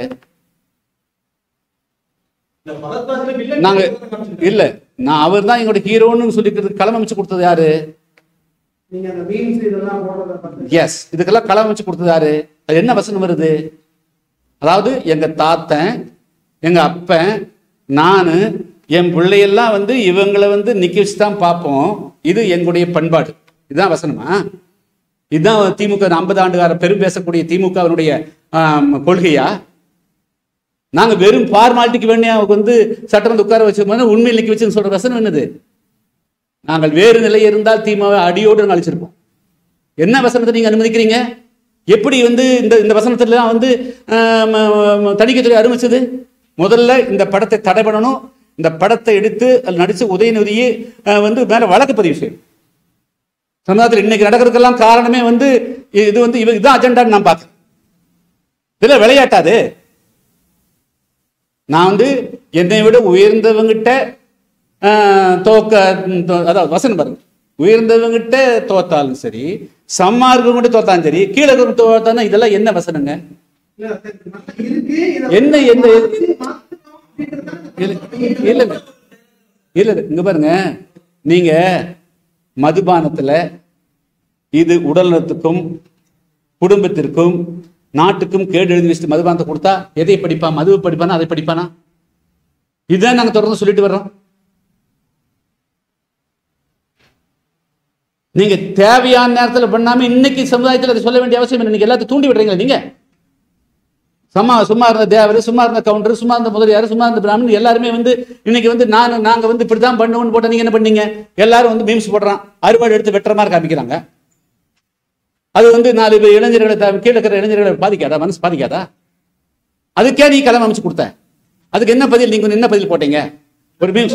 இந்த பகத்பாசில வில்லன் நாங்க இல்ல நான் அவர் தான் எங்களோட ஹீரோன்னு சொல்லிக்கிறது களம் அமைச்சு கொடுத்தது யாரு நீங்க அந்த மீன்ஸ் இதெல்லாம் போடுறத பார்த்து எஸ் இதுக்கெல்லாம் களம் அமைச்சு கொடுத்தது யாரு அது என்ன வசனம் வருது அதாவது எங்க தாத்தன் எங்க அப்பன் நானு என் பிள்ளையெல்லாம் வந்து இவங்களை வந்து நிக்க வச்சு தான் பார்ப்போம் இது எங்களுடைய பண்பாடு இதுதான் வசனமா இதுதான் திமுக ஐம்பது ஆண்டுகார பெரும் பேசக்கூடிய திமுகவினுடைய ஆம், கொள்கையா நாங்க வெறும் ஃபார்மாலிட்டிக்கு வேண்டிய வந்து சட்டம் உட்கார வச்சு உண்மையில் நிக்க வச்சு சொல்ற வசனம் என்னது நாங்கள் வேறு நிலை இருந்தால் திமுக அடியோடு நாங்கள் அழிச்சிருப்போம் என்ன வசனத்தை நீங்க அனுமதிக்கிறீங்க எப்படி வந்து இந்த இந்த வசனத்துல எல்லாம் வந்து ஆம், ஆம், தணிக்கைத்துறை அனுமதிச்சது முதல்ல இந்த படத்தை தடை பண்ணணும் இந்த படத்தை எடுத்து அதில் நடிச்சு உதயநிதியை ஆஹ், வந்து மேல வழக்கு பதிவு செய்யும் சமுதாயத்தில் இன்னைக்கு நடக்கிறதுக்கெல்லாம் காரணமே வந்து இது வந்து இவ இதுதான் அஜெண்டான்னு நான் பார்க்கிறேன் இதுல விளையாட்டாது நான் வந்து என்னை விட உயர்ந்தவங்கிட்ட ஆஹ், தோக்க தோ- அதாவது வசனம் பாருங்க உயர்ந்தவங்கிட்ட தோத்தாலும் சரி சம்மா இருக்கவங்கிட்ட தோத்தாலும் சரி கீழே இருக்கவங்க தோத்தாலும் இதெல்லாம் என்ன வசனங்க இல்ல, அது நல்லா இருக்கு இதை என்ன என்ன மாத்தணும் அப்படின்றதுதான் இல்ல இல்ல இல்ல. இல்ல இல்ல. இங்க பாருங்க நீங்க மதுபானத்துல இது உடல் நலத்துக்கும் குடும்பத்திற்கும் நாட்டுக்கும் கேடு எழுதி வச்சுட்டு மதுபானத்தை கொடுத்தா எதை படிப்பான் மதுவை படிப்பானா அதை படிப்பானா இதுதான் நாங்க தொடர்ந்து சொல்லிட்டு வர்றோம் நீங்க தேவையான நேரத்துல பண்ணாம இன்னைக்கு சமுதாயத்துல அதை சொல்ல வேண்டிய அவசியம் இல்லை நீங்க எல்லாத்தையும் தூண்டி விடுறீங்களா நீங்க சும்மா சும்மா இருந்த தேவர் சும்மா இருந்த கவுண்டர் சும்மா இருந்த முதலியார் சும்மா இருந்த பிராமணன் எல்லாருமே வந்து இன்னைக்கு வந்து நான் நாங்க வந்து இப்படிதான் பண்ணுவோம்னு போட்டா நீங்க என்ன பண்ணீங்க எல்லாரும் வந்து மீம்ஸ் போடுறான் அறுபாடு எடுத்து வெட்டுற மாதிரி காமிக்கிறாங்க அது வந்து நாலு பேர் இளைஞர்களை த- கீழே இருக்கிற இளைஞர்களை பாதிக்காதா மனசு பாதிக்காதா அதுக்கே நீ கலம் அமைச்சு கொடுத்த அதுக்கு என்ன பதில் நீங்க என்ன பதில் போட்டீங்க ஒரு மீம்ஸ்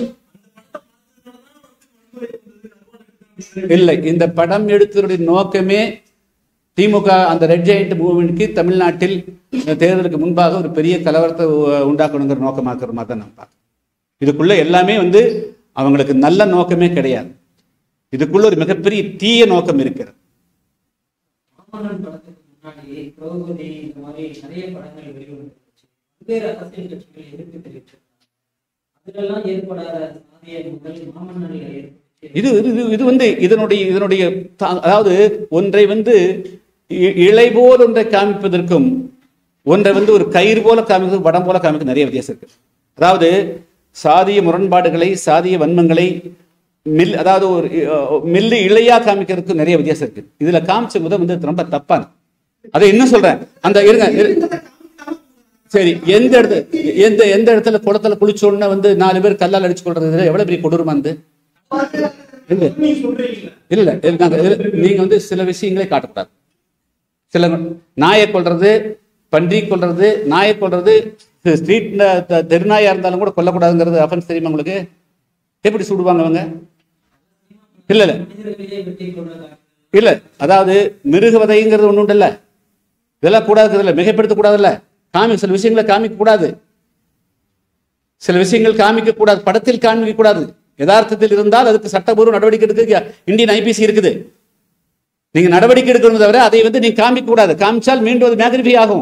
இல்லை இந்த படம் எடுத்ததுடைய நோக்கமே திமுக அந்த ரெட் ஜெயிண்ட் மூவ்மெண்ட்க்கு தமிழ்நாட்டில் இந்த தேர்தலுக்கு முன்பாக ஒரு பெரிய கலவரத்தை உ- உண்டாக்கணுங்கிற நோக்கமாக்குற மாதிரி தான் நான் பார்க்கிறேன் இதுக்குள்ள எல்லாமே வந்து அவங்களுக்கு நல்ல நோக்கமே கிடையாது இதுக்குள்ள ஒரு மிகப்பெரிய தீய நோக்கம் இருக்கிறது மாமன்னன் படத்துக்கு முன்னாடி திரௌபதி இந்த மாதிரி நிறைய படங்கள் வெளிவந்துருச்சு பல்வேறு அரசியல் கட்சிகள் எதிர்ப்பு தெரிவிச்சிருக்காங்க அதுலெல்லாம் ஏற்படாத சாதிய முதல் மாமன்னன்ல ஏற்பட்டுச்சு இது இது இது- இது வந்து இதனுடைய இதனுடைய தா- அதாவது ஒன்றை வந்து இ- இழை போல் ஒன்றை காமிப்பதற்கும் ஒன்றை வந்து ஒரு கயிறு போல காமிப்பதற்கு வடம் போல காமிக்க நிறைய வித்தியாசம் இருக்கு அதாவது சாதிய முரண்பாடுகளை சாதிய வன்மங்களை மில் அதாவது ஒரு அஹ், மில்லு இழையா காமிக்கிறதுக்கு நிறைய வித்தியாசம் இருக்கு இதுல காமிச்ச முத வந்து ரொம்ப தப்பான அதை இன்னும் சொல்றேன் அந்த இருங்க இரு- சரி எந்த இடத்துல எந்த எந்த இடத்துல குளத்துல குளிச்ச உடனே வந்து நாலு பேர் கல்லால் அடிச்சு கொள்றது எவ்வளவு பெரிய கொடூரமா இருந்து இல்ல நீ சொல்றீங்க இல்ல இல்ல இது நாங்க- இது- நீங்க வந்து சில விஷயங்களை காட்டக்கூடாது சில நாயை கொல்றது பன்றி கொல்றது நாயை கொல்றது ஸ்ட்ரீட் தெருநாயா இருந்தாலும் கூட கொல்லக்கூடாதுங்கிறது அஃபென்ஸ் தெரியுமா உங்களுக்கு எப்படி சுடுவாங்க அவங்க இல்ல இல்ல மனிதர்களையே வெட்டி கொண்டு இல்ல அதாவது மிருகவதைங்கிறது ஒண்ணு உண்டுல்ல இதெல்லாம் கூடாது இல்ல மிகைப்படுத்த கூடாதுல்ல காமி சில விஷயங்களை காமிக்க கூடாது சில விஷயங்கள் காமிக்க கூடாது படத்தில் காமிக்க கூடாது யதார்த்தத்தில் இருந்தால் அதுக்கு சட்டபூர்வ நடவடிக்கை எடுக்க இந்தியன் ஐபிசி இருக்குது நீங்க நடவடிக்கை எடுக்கணும் தவிர அதை வந்து நீங்க காமிக்க கூடாது காமிச்சால் மீண்டும் அது மேக்னிஃபை ஆகும்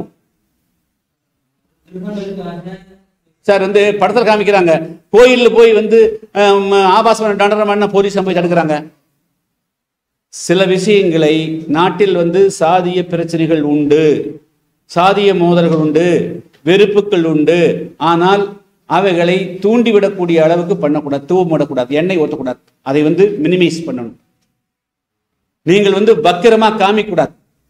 திருமணத்துக்காக சார் வந்து படத்தில் காமிக்கிறாங்க கோயில்ல போய் வந்து ஆம், ஆபாசமான தண்டனை பண்ண போலீஸ் போய் தடுக்கிறாங்க சில விஷயங்களை நாட்டில் வந்து சாதிய பிரச்சனைகள் உண்டு சாதிய மோதல்கள் உண்டு வெறுப்புகள் உண்டு ஆனால் அவைகளை தூண்டிவிடக்கூடிய அளவுக்கு பண்ணக்கூடாது தூவமிடக்கூடாது எண்ணெய் ஊற்றக்கூடாது அதை வந்து மினிமைஸ் பண்ணணும் நீங்கள் வந்து பக்கிரமா காமிக்கூடாது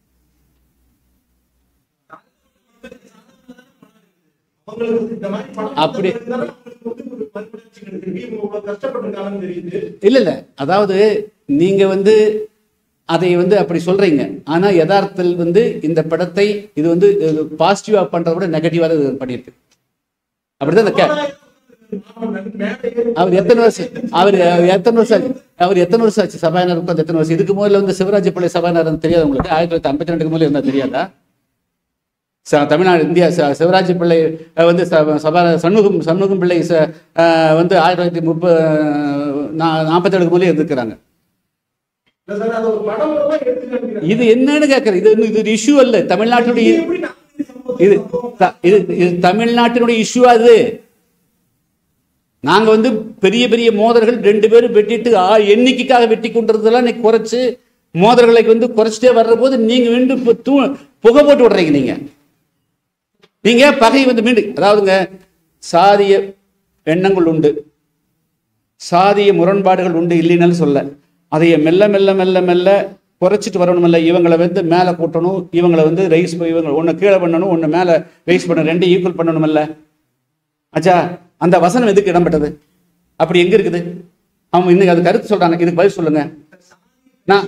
அவங்களுக்கு இந்த மாதிரி படம் அப்படி- பார்த்தா அவங்களுக்கு வந்து ஒரு மறுமலர்ச்சி கிடைச்சிருக்கு. இவங்க இவ்வளவு கஷ்டப்பட்டிருக்காங்கன்னு தெரியுது இல்ல இல்ல அதாவது நீங்க வந்து அதை வந்து அப்படி சொல்றீங்க ஆனா யதார்த்தத்தில் வந்து இந்த படத்தை இது வந்து பாசிட்டிவா பண்றதை விட நெகட்டிவா இது பண்ணியிருக்கு அப்படிதான் இந்த கே- மாமன்னன் மேடை ஏறி அவர் எத்தனை வருஷம் அவர் எத்தனை வருஷம் ஆச்சு அவர் எத்தனை வருஷம் ஆச்சு சபாநாயகர் உட்கார்ந்து எத்தனை வருஷம் இதுக்கு முதல்ல வந்து சிவராஜ் பிள்ளை சபாநாயகர் தெரியாது உங்களுக்கு ஆயிரத்தி தொள்ளாயிரத்தி ஐம்பத்தி ரெண்டுக்கு முதல்ல இருந்தா தெரியாதா ச- தமிழ்நாடு இந்தியா ச- சிவராஜ் பிள்ளை அஹ், வந்து ச- சபா சண்முகம் சண்முகம் பிள்ளை ச- அஹ், வந்து ஆயிரத்தி தொள்ளாயிரத்தி முப்பது நாற்பத்தி ஏழுக்கு முதலே இருந்திருக்கிறாங்க இல்ல சார், அது ஒரு படம் மூலமா எடுத்து காமிக்கிறாங்க. இது என்னன்னு கேட்கறேன் இது இது ஒரு இஷ்யூ அல்ல தமிழ்நாட்டுடைய இது எப்படி நான்கு சம்பவம் இது த- இது இது தமிழ்நாட்டினுடைய இஷ்யூ அது நாங்க வந்து பெரிய பெரிய மோதல்கள் ரெண்டு பேரும் வெட்டிட்டு ஆ, எண்ணிக்கைக்காக வெட்டி கொண்டிருந்ததெல்லாம் இன்னைக்கு குறைச்சு மோதல்களை வந்து குறைச்சிட்டே வர்ற போது நீங்க மீண்டும் இப்ப தூ புகை போட்டு விடுறீங்க நீங்க நீங்க பகை வந்து மீண்டும் அதாவதுங்க சாதிய எண்ணங்கள் உண்டு சாதிய முரண்பாடுகள் உண்டு இல்லைன்னு சொல்ல அதைய மெல்ல மெல்ல மெல்ல மெல்ல குறைச்சிட்டு வரணுமில்ல இவங்களை வந்து மேலே கூட்டணும் இவங்களை வந்து ரைஸ் இவங்க ஒன்று கீழே பண்ணணும் ஒன்று மேலே ரைஸ் பண்ணணும் ரெண்டு ஈக்குவல் பண்ணணுமில்ல அச்சா அந்த வசனம் எதுக்கு இடம்பெற்றது அப்படி எங்க இருக்குது அவங்க இன்னைக்கு அது கருத்து சொல்றாங்க இதுக்கு பதில் சொல்லுங்க நான்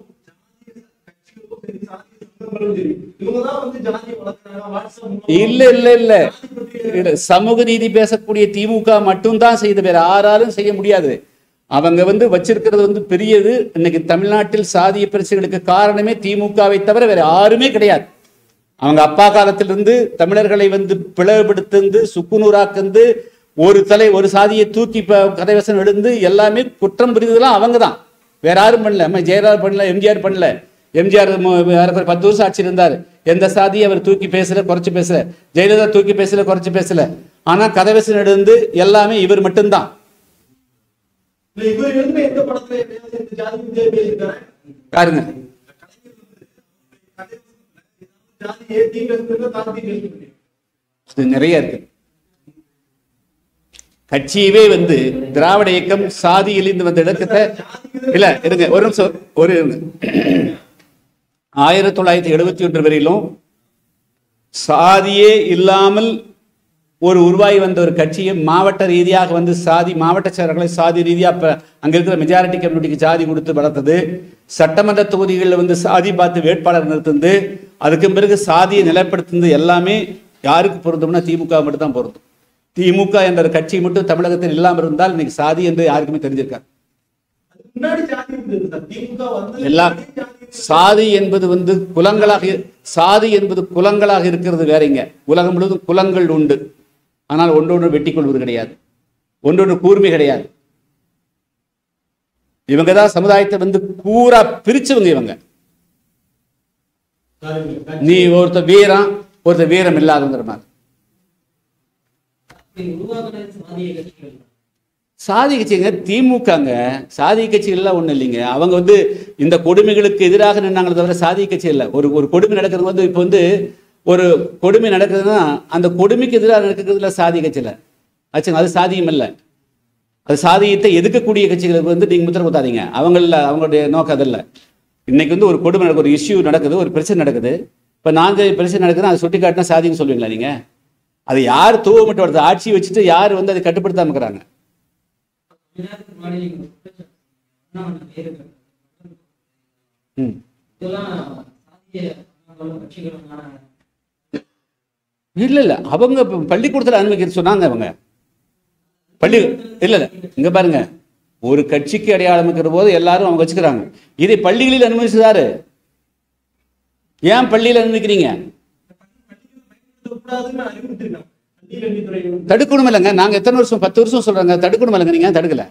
சரி, சாதி சங்கங்களும் சரி. இவங்கதான் வந்து ஜாதியை வளர்க்கறாங்க, வாட்ஸ்அப் மூலமா இல்ல இல்ல இல்ல இல்ல சமூக நீதி பேசக்கூடிய திமுக மட்டும்தான் செய்து வேற யாராலும் செய்ய முடியாது அவங்க வந்து வச்சிருக்கிறது வந்து பெரியது இன்னைக்கு தமிழ்நாட்டில் சாதிய பிரச்சனைகளுக்கு காரணமே திமுகவை தவிர வேற யாருமே கிடையாது அவங்க அப்பா காலத்திலிருந்து தமிழர்களை வந்து பிளவுபடுத்துந்து சுக்குநூறாக்குந்து ஒரு தலை ஒரு சாதியை தூக்கி ப- கதைவசம் எழுந்து எல்லாமே குற்றம் புரிந்ததெல்லாம் அவங்க தான் வேற யாரும் பண்ணல அம்மா ஜெயலலிதா பண்ணல எம்ஜிஆர் பண்ணல எம்ஜிஆர் மு- ஏறக்குறைய பத்து வருஷம் ஆட்சி இருந்தார் எந்த சாதியை அவர் தூக்கி பேசல குறைச்சு பேசல ஜெயலலிதா தூக்கி பேசல குறைச்சு பேசல ஆனா கதவசு நடந்து எல்லாமே இவர் மட்டும்தான் இல்ல இவர் வந்து எந்த படத்துல எப்பயாவது இந்த ஜாதி விஜய் பேசியிருக்காரு பாருங்க ஜாதி ஏத்தி பேசுறது தாழ்த்தி பேசுறது இது நிறைய இருக்கு கட்சியவே வந்து திராவிட இயக்கம் சாதியிலிருந்து வந்த இலக்கத்தை இல்ல இருங்க ஒரு நிமிஷம் ஒரு இருங்க ஆயிரத்தி தொள்ளாயிரத்தி எழுபத்தி ஒன்று வரையிலும் சாதியே இல்லாமல் ஒரு உருவாகி வந்த ஒரு கட்சியை மாவட்ட ரீதியாக வந்து சாதி மாவட்ட செயலர்களை சாதி ரீதியாக இப்போ அங்கே இருக்கிற மெஜாரிட்டி கம்யூனிட்டிக்கு சாதி கொடுத்து வளர்த்தது சட்டமன்ற தொகுதிகளில் வந்து சாதி பார்த்து வேட்பாளர் நிறுத்துந்து அதுக்கு பிறகு சாதியை நிலைப்படுத்துனது எல்லாமே யாருக்கு பொருந்தும்னா திமுக மட்டும் தான் பொருந்தும் திமுக என்ற ஒரு கட்சி மட்டும் தமிழகத்தில் இல்லாமல் இருந்தால் இன்னைக்கு சாதி என்று யாருக்குமே தெரிஞ்சிருக்காது அதுக்கு முன்னாடி ஜாதி இருந்தது சார் திமுக வந்து எல்லாம் சாதி என்பது வந்து குலங்களாக இரு- சாதி என்பது குலங்களாக இருக்கிறது வேறங்க உலகம் முழுவதும் குலங்கள் உண்டு ஆனால் ஒன்றொன்று வெட்டி கொள்வது கிடையாது ஒன்றொன்று கூர்மை கிடையாது இவங்க தான் சமுதாயத்தை வந்து கூரா பிரிச்சவங்க இவங்க நீ ஒருத்தர் வீரம் ஒருத்தர் வீரம் இல்லாதங்கிற மாதிரி இப்படி உருவாக்குன சாதிய கட்சிகள் சாதி கட்சிங்க திமுகங்க சாதி கட்சிகள்லாம் ஒன்றும் இல்லைங்க அவங்க வந்து இந்த கொடுமைகளுக்கு எதிராக நின்னாங்களே தவிர சாதி கட்சி இல்லை ஒரு ஒரு கொடுமை நடக்கிறது வந்து இப்போ வந்து ஒரு கொடுமை நடக்குதுன்னா அந்த கொடுமைக்கு எதிராக நடக்கிறதுல சாதி கட்சி இல்லை ஆச்சுங்க அது சாதியம் இல்லை அது சாதியத்தை எதிர்க்கக்கூடிய கட்சிகளுக்கு வந்து நீங்கள் முத்திர குத்தாதீங்க அவங்கள அவங்களுடைய நோக்கம் அதில்ல இன்னைக்கு வந்து ஒரு கொடுமை நடக்குது ஒரு இஷ்யூ நடக்குது ஒரு பிரச்சனை நடக்குது இப்போ நாங்கள் பிரச்சனை நடக்குதுன்னா அதை சுட்டி காட்டினா சாதின்னு சொல்லுவீங்களா நீங்கள் அது யார் தூவ மட்டும் வருது ஆட்சியை வச்சுட்டு யார் வந்து அதை கட்டுப்படுத்தாம இருக்கிறாங்க கொஞ்ச நேரத்துக்கு முன்னாடி நீங்க ஒரு குற்றச்சாட்டு சொன்னீங்க. அண்ணாமலை பேரு கட்டது. ம் இதெல்லாம் சாதிய சங்கங்களும் கட்சிகளுமான இல்ல இல்ல அவங்க இப்ப பள்ளிக்கூடத்துல அனுமதிக்க சொன்னாங்க அவங்க பள்ளி இல்ல இல்ல இங்க பாருங்க ஒரு கட்சிக்கு அடையாளம் இருக்கிற போது எல்லாரும் அவங்க வச்சுக்கிறாங்க இதை பள்ளிகளில் அனுமதிச்சதாரு ஏன் பள்ளியில் அனுமதிக்கிறீங்க கூடாதுன்னு அறிவுறுத்திருக்காங்க பள்ளி கல்வித்துறை வந்து தடுக்கணும் இல்லைங்க நாங்க எத்தனை வருஷம் பத்து வருஷம் சொல்றாங்க தடுக்கணும் இல்லைங்க நீங்க ஏன் தடுக்கல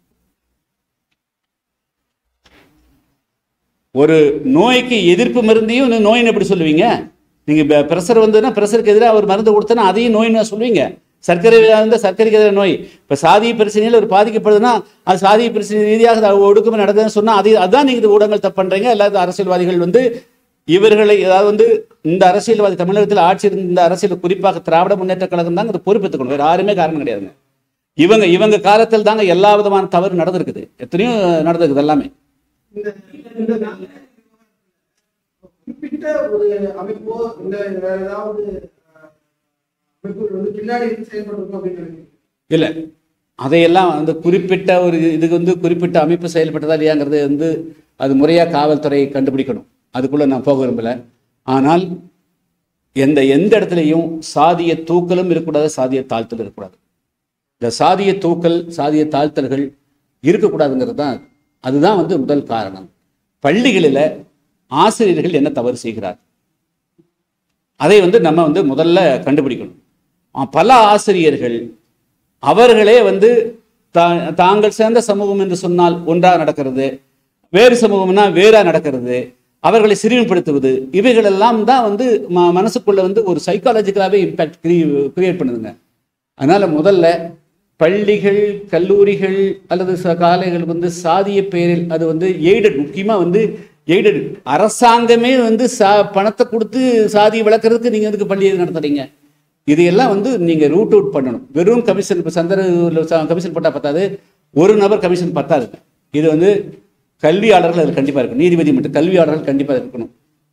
ஒரு நோய்க்கு எதிர்ப்பு மருந்தையும் இன்னும் நோயின்னு எப்படி சொல்லுவீங்க நீங்க பிரஷர் வந்ததுன்னா பிரஷருக்கு எதிராக ஒரு மருந்து கொடுத்தனா அதையும் நோயின்னு சொல்லுவீங்க சர்க்கரை இருந்தால் சர்க்கரைக்கு எதிராக நோய் இப்போ சாதிய பிரச்சனையில் ஒரு பாதிக்கப்படுதுன்னா அது சாதிய பிரச்சனை ரீதியாக அது ஒடுக்குமை நடக்குதுன்னு சொன்னா அது அதான் நீங்க இந்த ஊடகங்கள் தப்பு பண்றீங்க எல்லா அரசியல்வாதிகள் வந்து இவர்களை ஏதாவது வந்து இந்த அரசியல்வாதி தமிழகத்தில் ஆட்சி இருந்த இந்த அரசியல் குறிப்பாக திராவிட முன்னேற்ற கழகம் தாங்க அதை பொறுப்பேற்றுக்கணும் வேற யாருமே காரணம் கிடையாதுங்க இவங்க இவங்க காலத்தில் தாங்க எல்லா விதமான தவறு நடந்திருக்குது எத்தனையோ நடந்திருக்குது எல்லாமே இந்த இந்த நாங்க குறிப்பிட்ட ஒரு அமைப்போ இந்த வேற ஏதாவது அஹ், அமைப்புகள் வந்து பின்னாடி இருந்து செயல்பட்டிருக்கும் அப்படின்னு நினைக்கிறீங்க இல்லை அதையெல்லாம் அந்த குறிப்பிட்ட ஒரு இதுக்கு வந்து குறிப்பிட்ட அமைப்பு செயல்பட்டதா இல்லையாங்கிறது வந்து அது முறையாக காவல்துறை கண்டுபிடிக்கணும் அதுக்குள்ளே நான் போக விரும்பலை ஆனால் எந்த எந்த இடத்துலையும் சாதிய தூக்கலும் இருக்கக்கூடாது சாதிய தாழ்த்தல் இருக்கக்கூடாது இந்த சாதிய தூக்கல் சாதிய தாழ்த்தல்கள் இருக்கக்கூடாதுங்கிறது தான் அதுதான் வந்து முதல் காரணம் பள்ளிகளில் ஆசிரியர்கள் என்ன தவறு செய்கிறார் அதை வந்து நம்ம வந்து முதல்ல கண்டுபிடிக்கணும் ஆ, பல ஆசிரியர்கள் அவர்களே வந்து தா- தாங்கள் சேர்ந்த சமூகம் என்று சொன்னால் ஒன்றா நடக்கிறது வேறு சமூகம்னா வேறா நடக்கிறது அவர்களை சிறுமைப்படுத்துவது இவைகளெல்லாம் தான் வந்து ம மனசுக்குள்ள வந்து ஒரு சைக்காலஜிக்கலாகவே இம்பேக்ட் கிரியேட் பண்ணுதுங்க அதனால முதல்ல பள்ளிகள் கல்லூரிகள் அல்லது ச- காலைகள் வந்து சாதிய பெயரில் அது வந்து எய்டட் முக்கியமாக வந்து எய்டட் அரசாங்கமே வந்து சா பணத்தை கொடுத்து சாதியை வளர்க்குறதுக்கு நீங்கள் எதுக்கு பள்ளியை நடத்துறீங்க இதையெல்லாம் வந்து நீங்கள் ரூட் அவுட் பண்ணணும் வெறும் கமிஷன் இப்போ சந்தர கமிஷன் போட்டால் பத்தாது ஒரு நபர் கமிஷன் பத்தாதுங்க இது வந்து கல்வியாளர்கள் அதில் கண்டிப்பாக இருக்கணும் நீதிபதி மட்டும் கல்வியாளர்கள் கண்டிப்பாக இருக்கணும்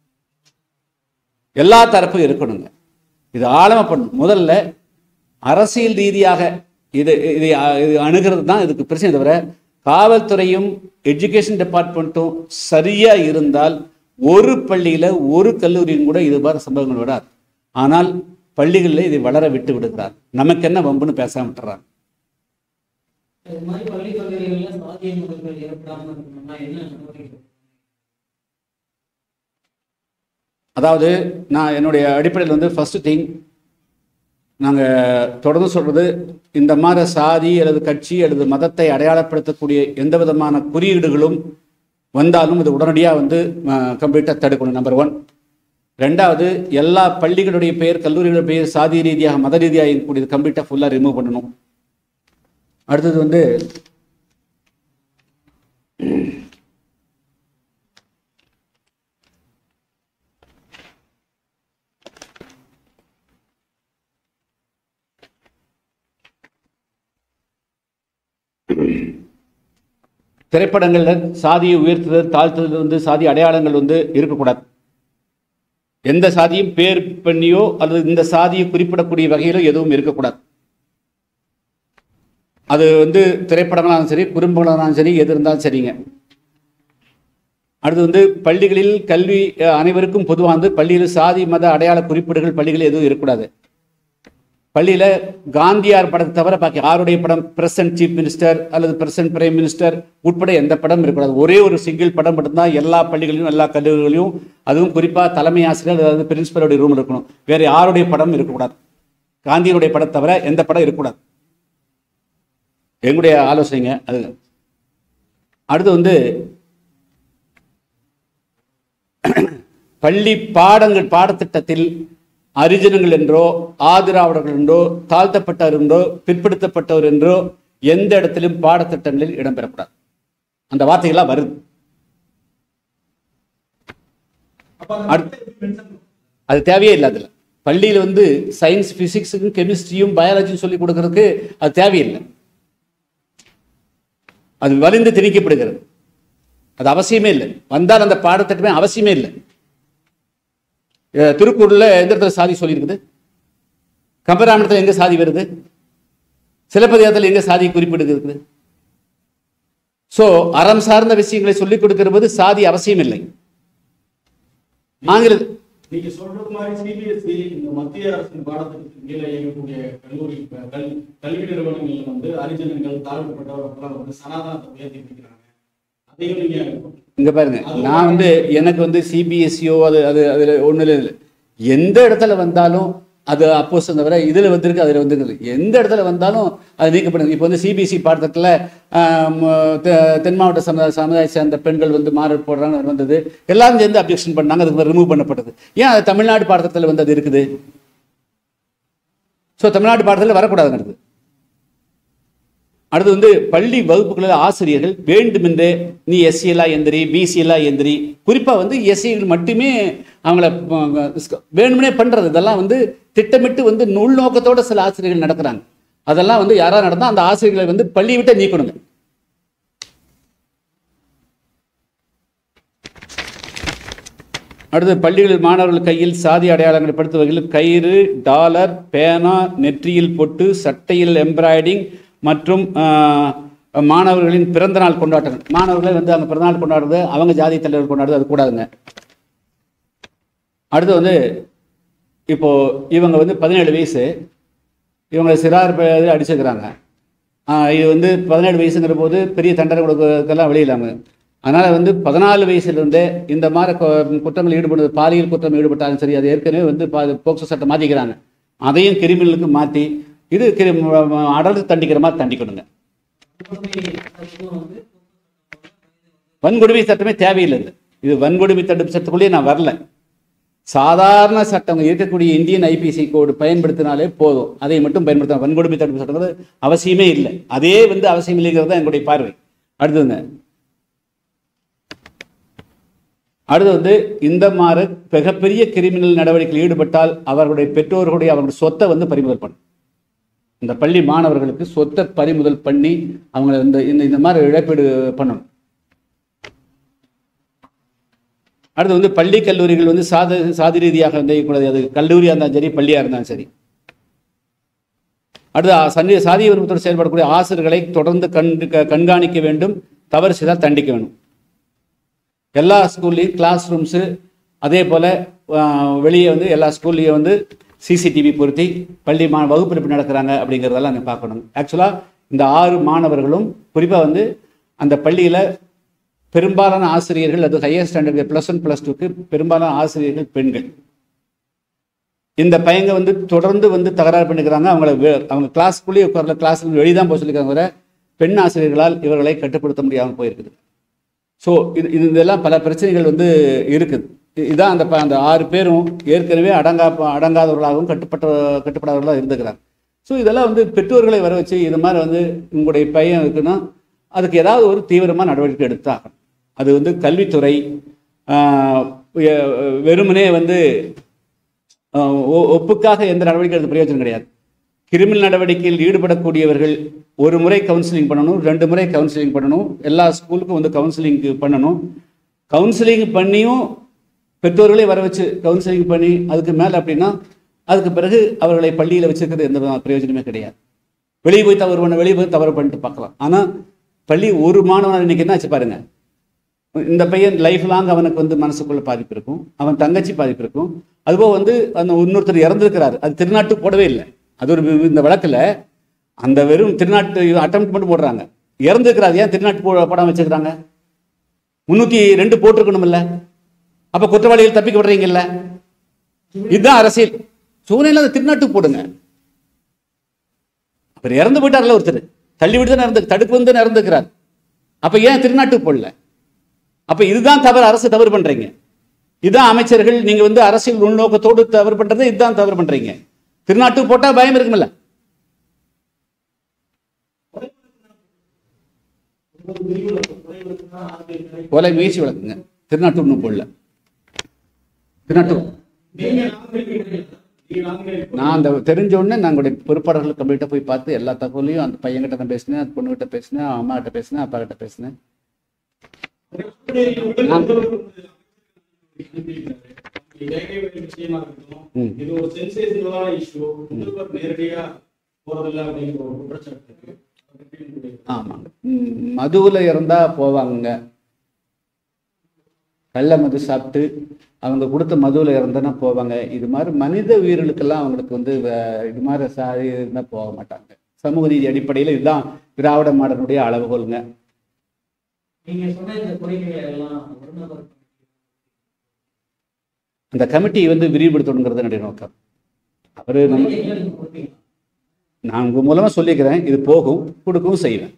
எல்லா தரப்பும் இருக்கணுங்க இது ஆழமா பண்ணணும் முதல்ல அரசியல் ரீதியாக இது இதை அ- இது அணுகிறது தான் இதுக்கு பிரச்சனை தவிர காவல்துறையும் எஜுகேஷன் டிபார்ட்மெண்ட்டும் சரியா இருந்தால் ஒரு பள்ளியில ஒரு கல்லூரியும் கூட இது மாதிரி சம்பவங்கள் விடாது ஆனால் பள்ளிகளில் இதை வளர விட்டு விடுகிறார் நமக்கு என்ன வம்புன்னு பேசாம விட்டுறாங்க இது மாதிரி பள்ளி கல்லூரிகள்ல சாதிய முதல்கள் ஏற்படாம இருக்கணும்னா என்ன நடவடிக்கை அதாவது நான் என்னுடைய அடிப்படையில் வந்து ஃபர்ஸ்ட் திங் நாங்கள் தொடர்ந்து சொல்றது இந்த மாதிரி சாதி அல்லது கட்சி அல்லது மதத்தை அடையாளப்படுத்தக்கூடிய எந்த விதமான குறியீடுகளும் வந்தாலும் இது உடனடியாக வந்து கம்ப்ளீட்டாக தடுக்கணும் நம்பர் ஒன் ரெண்டாவது எல்லா பள்ளிகளுடைய பெயர் கல்லூரிகளுடைய பெயர் சாதி ரீதியாக மத ரீதியாக இருக்கக்கூடியது கம்ப்ளீட்டாக ஃபுல்லாக ரிமூவ் பண்ணணும் அடுத்தது வந்து திரைப்படங்கள்ல சாதியை உயர்த்துதல் தாழ்த்துதல் வந்து சாதி அடையாளங்கள் வந்து இருக்கக்கூடாது எந்த சாதியும் பேர் பண்ணியோ அல்லது இந்த சாதியை குறிப்பிடக்கூடிய வகையிலோ எதுவும் இருக்கக்கூடாது அது வந்து திரைப்படங்களாலும் சரி குறும்பங்களாலும் சரி எது இருந்தாலும் சரிங்க அடுத்து வந்து பள்ளிகளில் கல்வி அஹ், அனைவருக்கும் பொதுவாக வந்து பள்ளியில் சாதி மத அடையாள குறிப்பீடுகள் பள்ளிகளில் எதுவும் இருக்கக்கூடாது பள்ளியில காந்தியார் படத்தை தவிர பாக்கி யாருடைய படம் பிரசன்ட் சீஃப் மினிஸ்டர் அல்லது பிரசன்ட் பிரைம் மினிஸ்டர் உட்பட எந்த படம் இருக்கக்கூடாது ஒரே ஒரு சிங்கிள் படம் மட்டும்தான் எல்லா பள்ளிகளிலும் எல்லா கல்லூரிகளிலும் அதுவும் குறிப்பா தலைமை ஆசிரியர் அதாவது பிரின்சிபலுடைய ரூம் இருக்கணும் வேற யாருடைய படம் இருக்கக்கூடாது காந்தியினுடைய படம் தவிர எந்த படம் இருக்கக்கூடாது எங்களுடைய ஆலோசனைங்க அது அடுத்து வந்து பள்ளி பாடங்கள் பாடத்திட்டத்தில் அரிஜனங்கள் என்றோ ஆதிராவிடர்கள் என்றோ தாழ்த்தப்பட்டவர் என்றோ பிற்படுத்தப்பட்டவர் என்றோ எந்த இடத்திலும் பாடத்திட்டங்களில் இடம்பெறக்கூடாது அந்த வார்த்தைகள்லாம் வருது அப்ப அந்த அடுத்து- எப்படி mention பண்ணும்? அது தேவையே இல்லை அதில் பள்ளியில் வந்து சயின்ஸ் பிசிக்ஸுக்கும் கெமிஸ்ட்ரியும் பயாலஜியும் சொல்லி கொடுக்கறதுக்கு அது தேவையில்லை அது வலிந்து திணிக்கப்படுகிறது அது அவசியமே இல்லை வந்தால் அந்த பாடத்திட்டமே அவசியமே இல்லை அஹ் திருக்குறள்ல எந்த இடத்துல சாதி சொல்லியிருக்குது கம்பராமாயணத்தில் எங்க சாதி வருது சிலப்பதிகாரத்தில் எங்க சாதி குறிப்பிடுது இருக்குது சோ அறம் சார்ந்த விஷயங்களை சொல்லிக் கொடுக்கிற போது சாதி அவசியம் இல்லை ஆங்கில நீங்க சொல்றது மாதிரி சிபிஎஸ்இ இந்த மத்திய அரசின் பாடத்திட்டத்தின் கீழே இயங்கக்கூடிய கல்லூரி ப- கல்- கல்வி நிறுவனங்கள்ல வந்து அரிஜனங்கள் தாழ்த்தப்பட்டவர்கள்லாம் வந்து சனாதனத்தை உயர்த்தி பிடிக்கிறாங்க அதையும் நீங்க இங்க பாருங்க நான் வந்து எனக்கு வந்து சிபிஎஸ்சியோ அது அது அதுல ஒண்ணு இல்லை எந்த இடத்துல வந்தாலும் அது அப்போஸ் தவிர இதுல வந்திருக்கு அதுல வந்திருக்கு எந்த இடத்துல வந்தாலும் அது நீக்கப்படுது இப்போ வந்து சிபிஎஸ்சி பாடத்திட்டத்தில் தென் மாவட்ட சமுதாய சமுதாய சேர்ந்த பெண்கள் வந்து மாறு போடுறாங்க அது வந்தது எல்லாரும் சேர்ந்து அப்ஜெக்ஷன் பண்ணாங்க அதுக்கு ரிமூவ் பண்ணப்பட்டது ஏன் அது தமிழ்நாடு பாடத்திட்டத்தில் வந்து அது இருக்குது ஸோ தமிழ்நாடு பாடத்தில் வரக்கூடாதுங்கிறது அடுத்து வந்து பள்ளி வகுப்புகளில் ஆசிரியர்கள் வேண்டுமென்றே நீ எஸ்சியெல்லாம் எந்திரி பிசியெல்லாம் எந்திரி குறிப்பாக வந்து எஸ்சிகள் மட்டுமே அவங்கள அஹ், வேணும்னே பண்ணுறது இதெல்லாம் வந்து திட்டமிட்டு வந்து உள்நோக்கத்தோட சில ஆசிரியர்கள் நடக்கிறாங்க அதெல்லாம் வந்து யாராவது நடந்தால் அந்த ஆசிரியர்களை வந்து பள்ளியை விட்டே நீக்கணுங்க அடுத்து பள்ளிகளில் மாணவர்கள் கையில் சாதி அடையாளங்களை படுத்தும் வகையில் கயிறு டாலர் பேனா நெற்றியில் பொட்டு சட்டையில் எம்ப்ராய்டிங் மற்றும் ஆஹ், மாணவர்களின் பிறந்தநாள் கொண்டாட்டங்கள் மாணவர்களை வந்து அவங்க பிறந்தநாள் கொண்டாடுறது அவங்க ஜாதி தலைவர் கொண்டாடுறது அது கூடாதுங்க அடுத்து வந்து இப்போ இவங்க வந்து பதினேழு வயசு இவங்களை சிறார் இதில் அடிச்சுக்கிறாங்க ஆஹ் இது வந்து பதினேழு வயசுங்கிற போது பெரிய தண்டனை கொடுக்கறதுக்கெல்லாம் வெளியிலாங்க அதனால் வந்து பதினாலு வயசுலேருந்தே இந்த மாதிரி கு- குற்றங்கள் ஈடுபடுறது பாலியல் குற்றம் ஈடுபட்டாலும் சரி அது ஏற்கனவே வந்து பா போக்சோ சட்டம் மாற்றிக்கிறாங்க அதையும் கிரிமினலுக்கு மாற்றி இது கிரி அடர்த்து தண்டிக்கிற மாதிரி தண்டிக்கணுங்க வந்து வன்கொடுமை சட்டமே தேவையில்லை இது. இது வன்கொடுமை தடுப்பு சட்டத்துக்குள்ளேயே நான் வரல சாதாரண சட்டம் இருக்கக்கூடிய இந்தியன் ஐபிசி கோடு பயன்படுத்தினாலே போதும் அதை மட்டும் பயன்படுத்தலாம் வன்கொடுமை தடுப்பு சட்டங்கிறது அவசியமே இல்லை அதே வந்து அவசியம் இல்லைங்கிறது தான் எங்களுடைய பார்வை அடுத்ததுங்க அடுத்து வந்து இந்த மாதிரி மிகப்பெரிய கிரிமினல் நடவடிக்கையில் ஈடுபட்டால் அவர்களுடைய பெற்றோர்களுடைய அவர்களுடைய சொத்தை வந்து பறிமுதல் பண்ணும் இந்த பள்ளி மாணவர்களுக்கு சொத்தை பறிமுதல் பண்ணி அவங்களை இந்த இந்த இந்த மாதிரி இழப்பீடு பண்ணணும் அடுத்து வந்து பள்ளி கல்லூரிகள் வந்து சாத சாதி ரீதியாக வந்து கூடாது அது கல்லூரியாக இருந்தாலும் சரி பள்ளியாக இருந்தாலும் சரி அடுத்து ஆ- சந்தி சாதிய விருப்பத்தோடு செயல்படக்கூடிய ஆசிரியர்களை தொடர்ந்து கண்டு க- கண்காணிக்க வேண்டும் தவறு செய்தால் தண்டிக்க வேண்டும் எல்லா ஸ்கூல்லையும் கிளாஸ் ரூம்ஸு அதே போல் வெளியே வந்து எல்லா ஸ்கூல்லையும் வந்து சிசிடிவி பொருத்தி பள்ளி மா வகுப்பிருப்பு நடக்கிறாங்க அப்படிங்கிறதெல்லாம் நீங்கள் பார்க்கணும் ஆக்சுவலாக இந்த ஆறு மாணவர்களும் குறிப்பாக வந்து அந்த பள்ளியில் பெரும்பாலான ஆசிரியர்கள் அது higher standard plus one plus டூக்கு பெரும்பாலான ஆசிரியர்கள் பெண்கள் இந்த பையங்க வந்து தொடர்ந்து வந்து தகராறு பண்ணிக்கிறாங்க அவங்கள வே- அவங்க கிளாஸ்க்குள்ளேயே உட்காரல கிளாஸ் வெளியே தான் போக சொல்லியிருக்காங்க வர பெண் ஆசிரியர்களால் இவர்களை கட்டுப்படுத்த முடியாமல் போயிருக்குது ஸோ இது இது இதெல்லாம் பல பிரச்சனைகள் வந்து இருக்குது இதான் அந்த ப- அந்த ஆறு பேரும் ஏற்கனவே அடங்கா அடங்காதவர்களாகவும் கட்டுப்பட்ட கட்டுப்படாதவர்களாக இருந்துக்கிறாங்க ஸோ இதெல்லாம் வந்து பெற்றோர்களை வர வச்சு இது மாதிரி வந்து உங்களுடைய பையன் இருக்குன்னா அதுக்கு ஏதாவது ஒரு தீவிரமாக நடவடிக்கை எடுத்தாகணும் அது வந்து கல்வித்துறை ஆஹ், எ- வெறுமனே வந்து ஆஹ், ஒ- ஒப்புக்காக எந்த நடவடிக்கை எடுக்க பிரயோஜனம் கிடையாது கிரிமினல் நடவடிக்கையில் ஈடுபடக்கூடியவர்கள் ஒரு முறை கவுன்சிலிங் பண்ணணும் ரெண்டு முறை கவுன்சிலிங் பண்ணணும் எல்லா ஸ்கூலுக்கும் வந்து கவுன்சிலிங் பண்ணணும் கவுன்சிலிங் பண்ணியும் பெற்றோர்களே வர வச்சு கவுன்சிலிங் பண்ணி அதுக்கு மேலே அப்படின்னா அதுக்கு பிறகு அவர்களை பள்ளியில் வச்சிருக்கிறது எந்த விதமான பிரயோஜனமே கிடையாது வெளியே போய் தவறு பண்ண வெளியே போய் தவறு பண்ணிட்டு பார்க்கலாம் ஆனால் பள்ளி ஒரு மாணவன் இன்னைக்கு என்ன ஆச்சு பாருங்க இந்த பையன் லைஃப் லாங் அவனுக்கு வந்து மனசுக்குள்ள பாதிப்பு இருக்கும் அவன் தங்கச்சி பாதிப்பு இருக்கும் அதுபோக வந்து அந்த இன்னொருத்தர் இறந்துருக்கிறாரு அது திருநாட்டு போடவே இல்லை அது ஒரு வி- இந்த வழக்கில் அந்த வெறும் திருநாட்டு அட்டம் மட்டும் போடுறாங்க இறந்துருக்கிறாரு ஏன் திருநாட்டு போ போடாம வச்சுக்கிறாங்க முன்னூத்தி ரெண்டு போட்டிருக்கணும்ல அப்ப குற்றவாளிகள் தப்பிக்க விடுறீங்கல்ல இதுதான் அரசியல் சூழ்நிலை அதை திருநாட்டு போடுங்க அவர் இறந்து போயிட்டார்ல ஒருத்தர் தள்ளி விட்டு தான் இறந்து தடுப்பு வந்து தான் இறந்துக்கிறார் அப்ப ஏன் திருநாட்டு போடல அப்ப இதுதான் தவறு அரசு தவறு பண்றீங்க இதுதான் அமைச்சர்கள் நீங்க வந்து அரசியல் உள்நோக்கத்தோடு தவறு பண்றது இதுதான் தவறு பண்றீங்க திருநாட்டு போட்டா பயம் இருக்குமில்ல ஒவ்வொரு பிரிவுல குறைவுக்குன்னா ஆசிரியர் கிடைக்கும். கொலை முயற்சி வழக்குங்க திருநாட்டு ஒன்றும் போடல திருநாட்டு நீங்க நாங்கள் நீங்க நாங்கள் நான் அந்த தெரிஞ்ச உடனே நாங்களுடைய பொறுப்பாளர்கள் கம்ப்ளீட்டாக போய் பார்த்து எல்லா தகவலையும் அந்த பையன்கிட்ட தான் பேசினேன் அந்த பொண்ணுகிட்ட பேசினேன் அம்மா கிட்ட பேசினேன் அப்பா கிட்ட பேசினேன் ம். இது ஒரு சென்சேஷனலான இஷ்யூ முதல்வர் நேரடியா போறதில்ல அப்படிங்கிற ஒரு குற்றச்சாட்டு இருக்கு அதை பத்தி உங்களுடைய ஆமாங்க ம், மதுவில் இறந்தா போவாங்க கள்ள மது சாப்பிட்டு அவங்க கொடுத்த மதுவில் இறந்தனா போவாங்க இது மாதிரி மனித உயிர்களுக்கெல்லாம் அவங்களுக்கு வந்து வே- இது மாதிரி சாதி இருந்தால் போக மாட்டாங்க சமூக நீதி அடிப்படையில் இதுதான் திராவிட மாடனுடைய அளவுகோலுங்க நீங்க சொன்ன இந்த கோரிக்கைகளை எல்லாம் ஒரு நபர் அந்த கமிட்டி வந்து விரிவுபடுத்தணுங்கிறது என்னுடைய நோக்கம் அவர் நம்ம கோரிக்கைகளை நீங்க கொடுப்பீங்களா நான் உங்க மூலமா சொல்லிக்கிறேன் இது போகும் கொடுக்கவும் செய்வேன்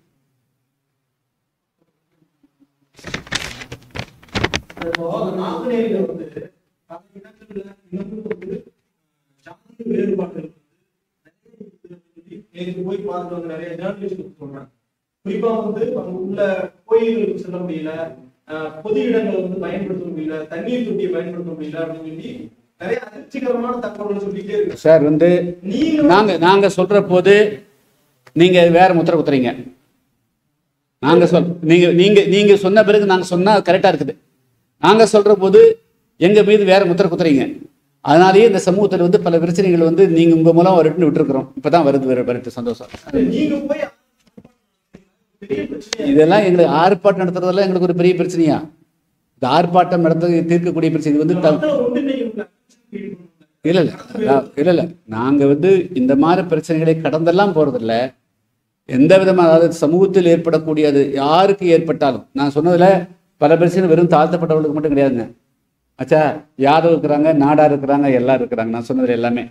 இப்போ நாங்குநேரில வந்து பல இடங்கள்ல இன்னமும் வந்து சாதி வேறுபாடுகள் வந்து நிறைய இருக்குது. நேத்து போய் பார்த்து வந்த நிறைய ஜேர்னலிஸ்ட் சொல்றாங்க குறிப்பா வந்து அங்க உள்ள கோயில்களுக்கு செல்ல முடியல அஹ், பொது இடங்களை வந்து பயன்படுத்த முடியல தண்ணீர் தொட்டியை பயன்படுத்த முடியல அப்படின்னு சொல்லி நிறைய அதிர்ச்சிகரமான தகவல்கள் சொல்லிட்டே இருக்கு சார் வந்து நீங்க நாங்க நாங்க சொல்ற போது நீங்க வேற முத்திரை குத்துறீங்க நாங்க சொல் நீங்க நீங்க நீங்க சொன்ன பிறகு நாங்க சொன்னா கரெக்டா இருக்குது நாங்க சொல்ற போது எங்க மீது வேற முத்திரை குத்துறீங்க அதனாலேயே இந்த சமூகத்துல வந்து பல பிரச்சனைகள் வந்து நீங்க உங்க மூலம் வரட்டுன்னு விட்டுருக்குறோம் இப்பதான் வருது வர வரட்டு சந்தோஷம் நீங்க போய் பெரிய பிரச்சனை இதெல்லாம் எங்களுக்கு ஆர்ப்பாட்டம் நடத்துறதெல்லாம் எங்களுக்கு ஒரு பெரிய பிரச்சனையா இந்த ஆர்ப்பாட்டம் நடத்த தீர்க்கக்கூடிய பிரச்சனை இது வந்து த- மக்களை ஒன்றிணைக்கணும்ல. இல்ல இல்ல அதான் இல்ல இல்ல நாங்க வந்து இந்த மாதிரி பிரச்சனைகளை கடந்தெல்லாம் போறதில்ல எந்த விதமான அதாவது சமூகத்தில் ஏற்படக்கூடியது யாருக்கு ஏற்பட்டாலும் நான் சொன்னதுல பல பிரச்சனை வெறும் தாழ்த்தப்பட்டவர்களுக்கு மட்டும் கிடையாதுங்க அச்சா யாதவ் இருக்கிறாங்க நாடா இருக்கிறாங்க எல்லாரும் இருக்கிறாங்க நான் சொன்னதுல எல்லாமே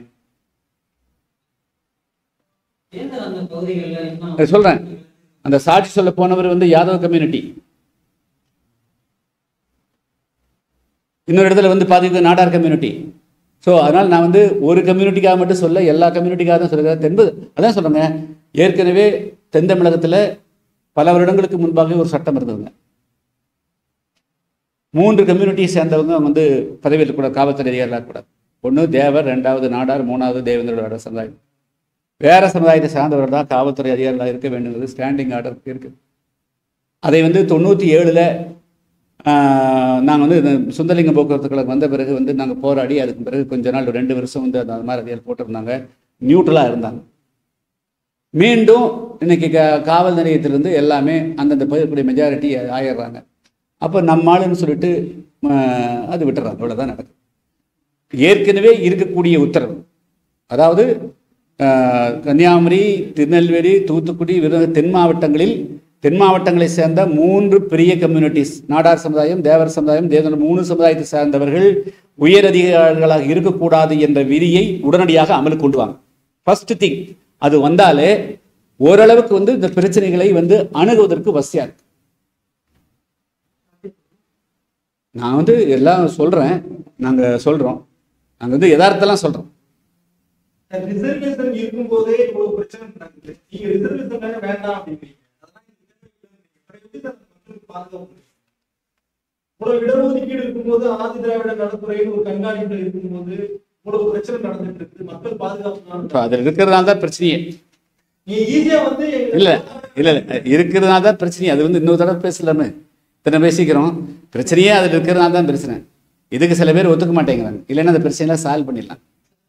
ஏன் அந்த பகுதிகளில் இன்னும் அது சொல்றேன் அந்த சாட்சி சொல்ல போனவர் வந்து யாதவ் கம்யூனிட்டி இன்னொரு இடத்துல வந்து பாத்தீங்கன்னா நாடார் கம்யூனிட்டி ஸோ அதனால் நான் வந்து ஒரு கம்யூனிட்டிக்காக மட்டும் சொல்ல எல்லா கம்யூனிட்டிக்காக தான் சொல்லுகிறேன் தென்பது அதான் சொல்றேங்க ஏற்கனவே தென் தமிழகத்தில் பல வருடங்களுக்கு முன்பாகவே ஒரு சட்டம் இருந்ததுங்க மூன்று கம்யூனிட்டியை சேர்ந்தவங்க வந்து பதவியில் கூட காவல்துறை அதிகாரியாக கூடாது ஒன்று தேவர் ரெண்டாவது நாடார் மூணாவது தேவேந்திரோட சமுதாயம் வேற சமுதாயத்தை சார்ந்தவர் தான் காவல்துறை அதிகாரிகளாக இருக்க வேண்டுங்கிறது ஸ்டாண்டிங் ஆர்டர் இருக்கு அதை வந்து தொண்ணூற்றி ஏழில் நாங்கள் வந்து இந்த சுந்தரலிங்கம் போக்குவரத்து கழகம் வந்த பிறகு வந்து நாங்கள் போராடி அதுக்கு பிறகு கொஞ்ச நாள் ஒரு ரெண்டு வருஷம் வந்து அந்த மாதிரி அதிகாரி போட்டிருந்தாங்க நியூட்ரலாக இருந்தாங்க மீண்டும் இன்னைக்கு கா காவல் நிலையத்திலிருந்து எல்லாமே அந்தந்த பகுதிக்கூடிய மெஜாரிட்டி ஆயிடுறாங்க அப்போ நம்ம ஆளுன்னு சொல்லிட்டு ஆஹ், அது விட்டுறாங்க அவ்வளோதான் நடக்குது ஏற்கனவே இருக்கக்கூடிய உத்தரவு அதாவது ஆஹ், கன்னியாகுமரி திருநெல்வேலி தூத்துக்குடி விருதுநகர் தென் மாவட்டங்களில் தென் மாவட்டங்களை சேர்ந்த மூன்று பெரிய கம்யூனிட்டிஸ் நாடார் சமுதாயம் தேவர் சமுதாயம் தேவனர் மூணு சமுதாயத்தை சார்ந்தவர்கள் உயர் அதிகாரிகளாக இருக்கக்கூடாது என்ற விதியை உடனடியாக அமலுக்கு கொண்டு வாங்க ஃபர்ஸ்ட் திங் அது வந்தாலே ஓரளவுக்கு வந்து இந்த பிரச்சனைகளை வந்து அணுகுவதற்கு வசதியா இருக்கு நான் வந்து எல்லாம் சொல்றேன் நாங்க சொல்றோம் நாங்க வந்து யதார்த்தம்லாம் சொல்றோம் ரிசர்வேஷன் இருக்கும்போதே இவ்வளவு பிரச்சனை நடக்குது நீங்க ரிசர்வேஷன் தானே வேண்டாம் அப்படிங்கிறீங்க அதெல்லாம் எப்படி சார் மக்களுக்கு பாதுகாப்பு இவ்வளவு இடஒதுக்கீடு இருக்கும்போது ஆதி திராவிட நலத்துறையில் ஒரு கண்காணிப்பு இருக்கும்போது இவ்வளவு பிரச்சனை நடந்துட்டு இருக்கு மக்கள் பாதுகாப்பு இப்போ அதில் இருக்கிறதுனால தான் பிரச்சனையே நீ ஈஸியா வந்து எங்க- இல்ல இல்ல இல்ல இருக்கிறதுனால தான் பிரச்சனையே அது வந்து இன்னொரு தடவை பேசலாமே இத்தனை பேசிக்கிறோம் பிரச்சனையே அதில் இருக்கிறதுனால தான் பிரச்சனை இதுக்கு சில பேர் ஒத்துக்க மாட்டேங்கிறாங்க இல்லைன்னா அந்த பிரச்சனையெல்லாம் சால்வ் பண்ணிடலாம்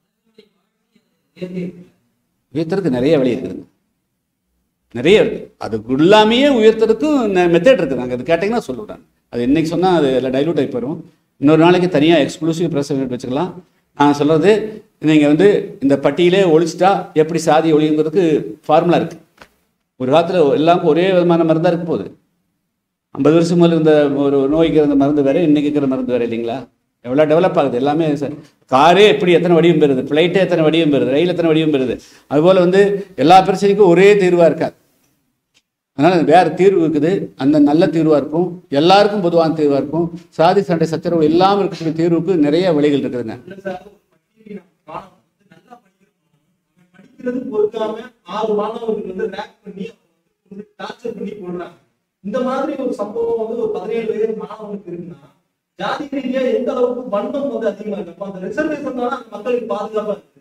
உயர்த்தறதுக்கு நிறைய வழி இருக்குதுங்க நிறைய இருக்கு அதுக்குள்ளாமையே உயர்த்தறதுக்கும் மெத்தட் இருக்குது நாங்கள் அது கேட்டிங்கன்னா சொல்லுவேன் அது இன்னைக்கு சொன்னால் அது எல்லாம் டைலூட் ஆகி போயிடும் இன்னொரு நாளைக்கு தனியாக எக்ஸ்க்ளூசிவ் ப்ரெஸ் வச்சுக்கலாம் நான் சொல்கிறது நீங்கள் வந்து இந்த பட்டியலே ஒழிச்சிட்டா எப்படி சாதி ஒழிங்கிறதுக்கு ஃபார்முலா இருக்குது ஒரு காலத்தில் எல்லாருக்கும் ஒரே விதமான மருந்தாக இருக்க போகுது ஐம்பது வருஷம் முதல்ல இருந்த ஒரு நோய்க்கு இருந்த மருந்து வேறு இன்னைக்கு இருக்கிற மருந்து வேறு இல்லைங்களா எவ்வளோ டெவலப் ஆகுது எல்லாமே ச- காரே எப்படி எத்தனை வடிவம் பெறுது ஃப்ளைட்டே எத்தனை வடிவம் பெறுது ரயில் எத்தனை வடிவம் பெறுது அதுபோல் வந்து எல்லா பிரச்சனைக்கும் ஒரே தீர்வாக இருக்காது அதனால் வேறு தீர்வு இருக்குது அந்த நல்ல தீர்வாக இருக்கும் எல்லாருக்கும் பொதுவான தீர்வாக இருக்கும் சாதி சண்டை சச்சரவு இல்லாமல் இருக்கக்கூடிய தீர்வுக்கு நிறைய வழிகள் இருக்குதுங்க இல்ல சார், ஒரு பள்ளியில் நம்ம மாணவன் வந்து நல்லா படிக்கிறோம். அவன் படிக்கிறது பொறுக்காம ஆறு மாணவர்கள் வந்து ரேக் பண்ணி அவனை வந்து டார்ச்சர் பண்ணி கொள்றாங்க இந்த மாதிரி ஒரு சம்பவம் வந்து ஒரு பதினேழு வயது மாணவனுக்கு இருக்குன்னா ஜாதி ரீதியா எந்த அளவுக்கு வன்மம் வந்து அதிகமா இருக்கு அப்ப அந்த ரிசர்வேஷன் தான் அந்த மக்களுக்கு பாதுகாப்பா இருக்கு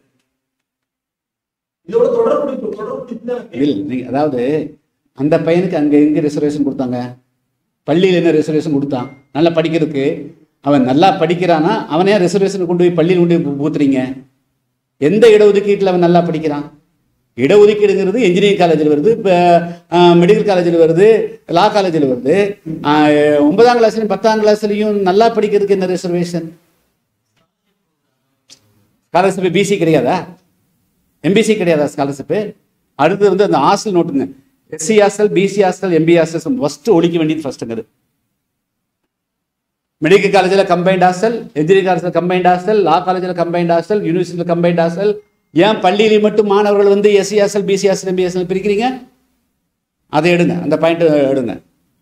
இதோட தொடர்பு தொடர்பு தான் இல்லை நீங்கள் அதாவது அந்த பையனுக்கு அங்கே எங்கே ரிசர்வேஷன் கொடுத்தாங்க பள்ளியில் என்ன ரிசர்வேஷன் கொடுத்தான் நல்லா படிக்கிறதுக்கு அவன் நல்லா படிக்கிறானா அவனே ரிசர்வேஷன் கொண்டு போய் பள்ளியில் கொண்டு போய் ஊத்துறீங்க எந்த இடஒதுக்கீட்டில் அவன் நல்லா படிக்கிறான் இடஒதுக்கீடுங்கிறது இன்ஜினியரிங் காலேஜில் வருது இப்போ மெடிக்கல் காலேஜில் வருது லா காலேஜில் வருது ஆஹ், ஒன்பதாம் கிளாஸ்லையும் பத்தாம் கிளாஸ்லையும் நல்லா படிக்கிறதுக்கு என்ன ரிசர்வேஷன் ஸ்காலர்ஷிப் பிசி கிடையாதா எம்பிசி கிடையாதா ஸ்காலர்ஷிப்பு அடுத்து வந்து அந்த ஹாஸ்டல் நோட்டுங்க SC hostel BC hostel MB hostel first ஒழிக்க வேண்டியது ஃபஸ்ட்டுங்கிறது மெடிக்கல் காலேஜில் கம்பைன்ட் ஹாஸ்டல் என்ஜினியரிங் காலேஜில் கம்பைன்ட் ஹாஸ்டல் லா காலேஜில் கம்பைன்ட் ஹாஸ்டல் யூனிவர்சிட்டியில் கம்பைன்ட் ஹாஸ்டல் ஏன் பள்ளியிலே மட்டும் மாணவர்கள் வந்து SC hostel BC hostel MB hostel பிரிக்கிறீங்க அதை எடுங்க அந்த பாயிண்ட் எடுங்க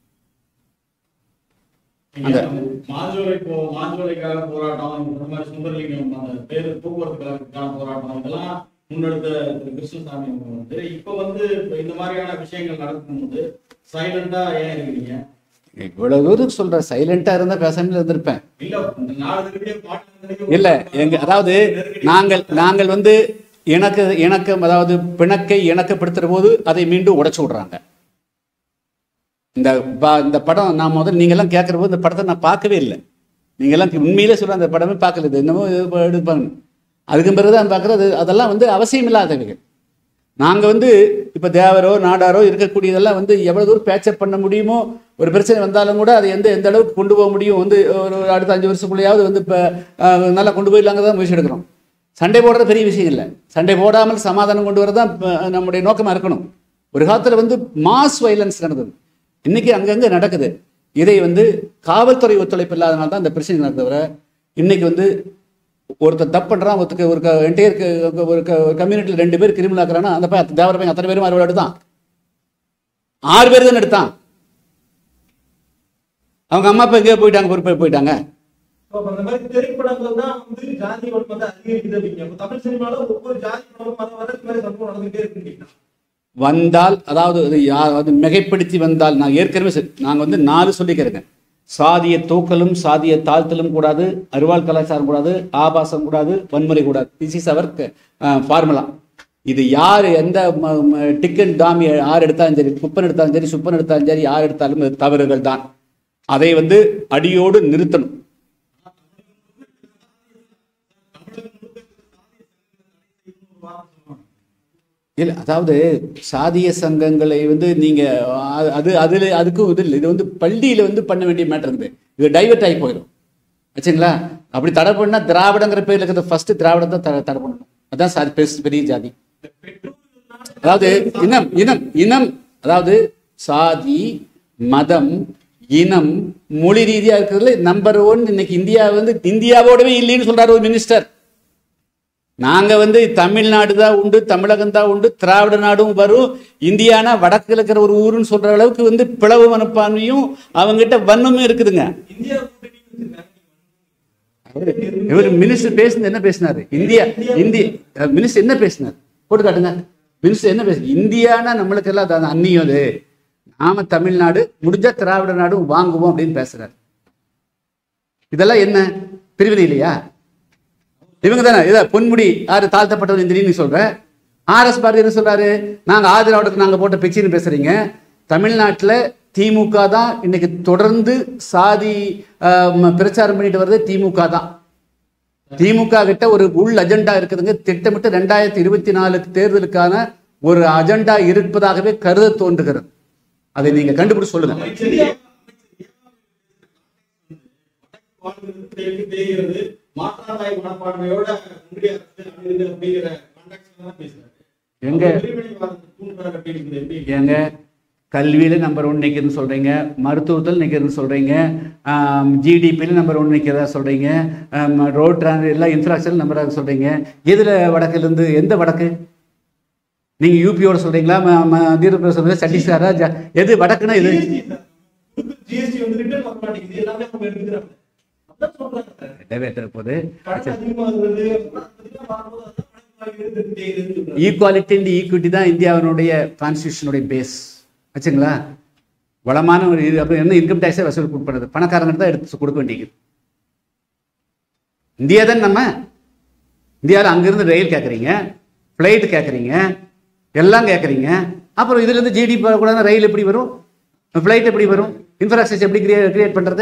அந்த- மாஞ்சோலை போ மாஞ்சோலைக்காக போராட்டம் இந்த மாதிரி சுந்தரலிங்கம் அந்த பேரு போக்குவரத்து கழகத்துக்கான போராட்டம் இதெல்லாம் முன்னெடுத்த திரு கிருஷ்ணசாமி அவங்க வந்து இப்ப வந்து இப்ப இந்த மாதிரியான விஷயங்கள் நடக்கும்போது சைலண்டா ஏன் இருக்கீங்க இவ்வளவு தூரம் சொல்ற சைலண்டா இருந்தா பேசாமல இருந்திருப்பேன் இல்ல இந்த நாலு தடவையே பாட்டு வந்ததுக்கு இல்ல எங்க அதாவது நாங்கள் நாங்கள் வந்து இணக்க இணக்கம் அதாவது பிணக்கை இணக்கப்படுத்துற போது அதை மீண்டும் உடைச்சு விடுறாங்க இந்த ப- இந்த படம் நான் முதல்ல நீங்க எல்லாம் கேட்கிற போது இந்த படத்தை நான் பார்க்கவே இல்லை நீங்க எல்லாம் உண்மையிலே சொல்ற அந்த படமே பார்க்கல இது என்னமோ இது ப- எடுப்பாங்க அதுக்கு பிறகு தான் பார்க்குறது அதெல்லாம் வந்து அவசியம் இல்லாதவைகள் நாங்க வந்து இப்ப தேவரோ நாடாரோ இருக்கக்கூடியதெல்லாம் வந்து எவ்வளவு தூரம் பேச்சப் பண்ண முடியுமோ ஒரு பிரச்சனை வந்தாலும் கூட அதை எந்த எந்த அளவுக்கு கொண்டு போக முடியும் வந்து ஒரு ஒரு அடுத்த அஞ்சு வருஷத்துக்குள்ளேயாவது வந்து இப்போ நல்லா கொண்டு போயிடலாங்க தான் முயற்சி எடுக்கிறோம் சண்டை போடுறது பெரிய விஷயம் இல்லை சண்டை போடாமல் சமாதானம் கொண்டு வரதான் இப்ப நம்முடைய நோக்கமா இருக்கணும் ஒரு காலத்துல வந்து மாஸ் வைலன்ஸ் நடந்தது இன்னைக்கு அங்கங்க நடக்குது இதை வந்து காவல்துறை ஒத்துழைப்பு இல்லாதனால தான் இந்த பிரச்சனை நடந்தது தவிர இன்னைக்கு வந்து ஒருத்தர் தப்பு பண்றான் ஒருத்தருக்கு ஒரு என்டையர் ஒரு கம்யூனிட்டியில் ரெண்டு பேர் கிரிமினல் ஆக்குறான்னா அந்த பையன் தேவர பையன் அத்தனை பேரும் அறுவடை எடுத்தான் ஆறு பேர் தான் எடுத்தான் அவங்க அம்மா அப்பா எங்கேயோ போயிட்டாங்க பொறுப்பு போயிட்டாங்க அப்ப அந்த மாதிரி திரைப்படங்கள் தான் வந்து ஜாதி வன்மம் வந்து அதிகரிக்குது அப்படிங்க அப்ப தமிழ் சினிமால ஒவ்வொரு ஜாதி வன்மம் வர வர இந்த மாதிரி சம்பவம் நடந்துகிட்டே இருக்குன்னு வந்தால் அதாவது இது யா- அது மிகைப்படுத்தி வந்தால் நான் ஏற்கனவே சொல்- நாங்க வந்து நாலு சொல்லிக்கிறேங்க சாதிய தூக்கலும் சாதிய தாழ்த்தலும் கூடாது அருவாள் கலாச்சாரம் கூடாது ஆபாசம் கூடாது வன்முறை கூடாது திஸ் இஸ் அவர் ஃபார்முலா இது யார் எந்த டிக்கன் டாமி யார் எடுத்தாலும் சரி குப்பன் எடுத்தாலும் சரி சுப்பன் எடுத்தாலும் சரி யார் எடுத்தாலும் இது தவறுகள் தான் அதை வந்து அடியோடு நிறுத்தணும் இல்லை அதாவது சாதிய சங்கங்களை வந்து நீங்க அ- அது அதுல அதுக்கும் இது இல்லை இது வந்து பள்ளியில வந்து பண்ண வேண்டிய மேட்டர் இருக்குது இது டைவர்ட் ஆகி போயிடும் வச்சுங்களா அப்படி தடை பண்ணா திராவிடங்கிற பேர்ல இருக்கிறது ஃபர்ஸ்ட் திராவிடம் தான் தடை தடை பண்ணணும் அதான் சாதி பெருசு பெரிய ஜாதி அதாவது இனம் இனம் இனம் அதாவது சாதி மதம் இனம் மொழி ரீதியா இருக்கிறதுல நம்பர் ஒன் இன்னைக்கு இந்தியா வந்து இந்தியாவோடவே இல்லைன்னு சொல்றாரு ஒரு மினிஸ்டர் நாங்க வந்து தமிழ்நாடு தான் உண்டு தமிழகம் தான் உண்டு திராவிட நாடும் வரும் இந்தியானா வடக்குல இருக்கிற ஒரு ஊருன்னு சொல்ற அளவுக்கு வந்து பிளவு மனப்பான்மையும் அவங்ககிட்ட வன்மமும் இருக்குதுங்க இந்தியா கூட்டணி வச்சிருக்காங்க இவர் மினிஸ்டர் பேசுனது என்ன பேசினாரு இந்தியா இந்திய மினிஸ்டர் என்ன பேசினார் போட்டு காட்டுங்க மினிஸ்டர் என்ன பேசு இந்தியானா நம்மளுக்கு எல்லாம் அது அந்நியம் அது நாம தமிழ்நாடு முடிஞ்சா திராவிட நாடும் வாங்குவோம் அப்படின்னு பேசுறாரு இதெல்லாம் என்ன பிரிவினை இல்லையா இவங்க தானே இதை பொன்முடி யாரு தாழ்த்தப்பட்டவர் இந்த நீ சொல்ற ஆர்எஸ் பாரதி என்ன சொல்றாரு நாங்க ஆதிராவிடத்துக்கு நாங்க போட்ட பிச்சைன்னு பேசுறீங்க தமிழ்நாட்டுல திமுக தான் இன்னைக்கு தொடர்ந்து சாதி ஆஹ், ம- பிரச்சாரம் பண்ணிட்டு வர்றது திமுக தான் திமுக கிட்ட ஒரு உள் அஜெண்டா இருக்குதுங்க திட்டமிட்டு ரெண்டாயிரத்தி இருபத்தி நாலு தேர்தலுக்கான ஒரு அஜெண்டா இருப்பதாகவே கருத தோன்றுகிறது அதை நீங்க கண்டுபிடிச்சு சொல்லுங்க அமைச்சர் ஏன் வாழ்கிறது தேய்ந்து தேய்கிறது மாற்றாந்தாய் மனப்பான்மையோட ஒன்றிய அரசு அணுகுது அப்படிங்கிற கான்டாக்ட்ல தான் பேசுறாரு எங்க அவர் பிரிவினைவாதத்தை தூண்டுறாரு அப்படிங்கிறது எப்படி ஏங்க கல்வியில் நம்பர் ஒன் நிற்கிறதுன்னு சொல்கிறீங்க மருத்துவத்தில் நிற்கிறதுன்னு சொல்கிறீங்க ஜிடிபியில் நம்பர் ஒன் நிற்கிறதா சொல்கிறீங்க ரோட் டிரான்ஸ் எல்லாம் இன்ஃப்ராஸ்ட்ரக்சர் நம்பராக சொல்கிறீங்க எதில் வடக்குலேருந்து எந்த வடக்கு நீங்கள் யூபியோட சொல்கிறீங்களா மத்திய பிரதேச சத்தீஸ்கரா ஜ- எது வடக்குன்னா இது ஜிஎஸ்டி வந்து ரிட்டர்ன் வர மாட்டேங்குது எல்லாமே அவங்க எடுத்துக்கிறாங்க அதான் சொல்றாங்க சார் நிறைவேற்ற போது கடன் அதிகமாகுது அதெல்லாம் மாறும்போது அதான் பணம் எடுத்துட்டு தேய்துன்னு சொல்றாங்க. ஈக்குவாலிட்டி அண்ட் ஈக்விட்டி தான் இந்தியாவினுடைய கான்ஸ்டியூஷனுடைய பேஸ் வச்சுங்களா வளமான ஒரு இது அப்புறம் என்ன இன்கம் டேக்ஸே வசூல் கொடுப்பது பணக்காரங்க தான் எடுத்து கொடுக்க வேண்டியது இந்தியா தான் நம்ம இந்தியாவில் அங்கிருந்து ரயில் கேட்குறீங்க ஃப்ளைட் கேட்குறீங்க எல்லாம் கேட்குறீங்க அப்புறம் இதுலேருந்து ஜிடிபி வரக்கூடாது ரயில் எப்படி வரும் ஃப்ளைட் எப்படி வரும் இன்ஃப்ராஸ்ட்ரக்சர் எப்படி கிரியே கிரியேட் பண்ணுறது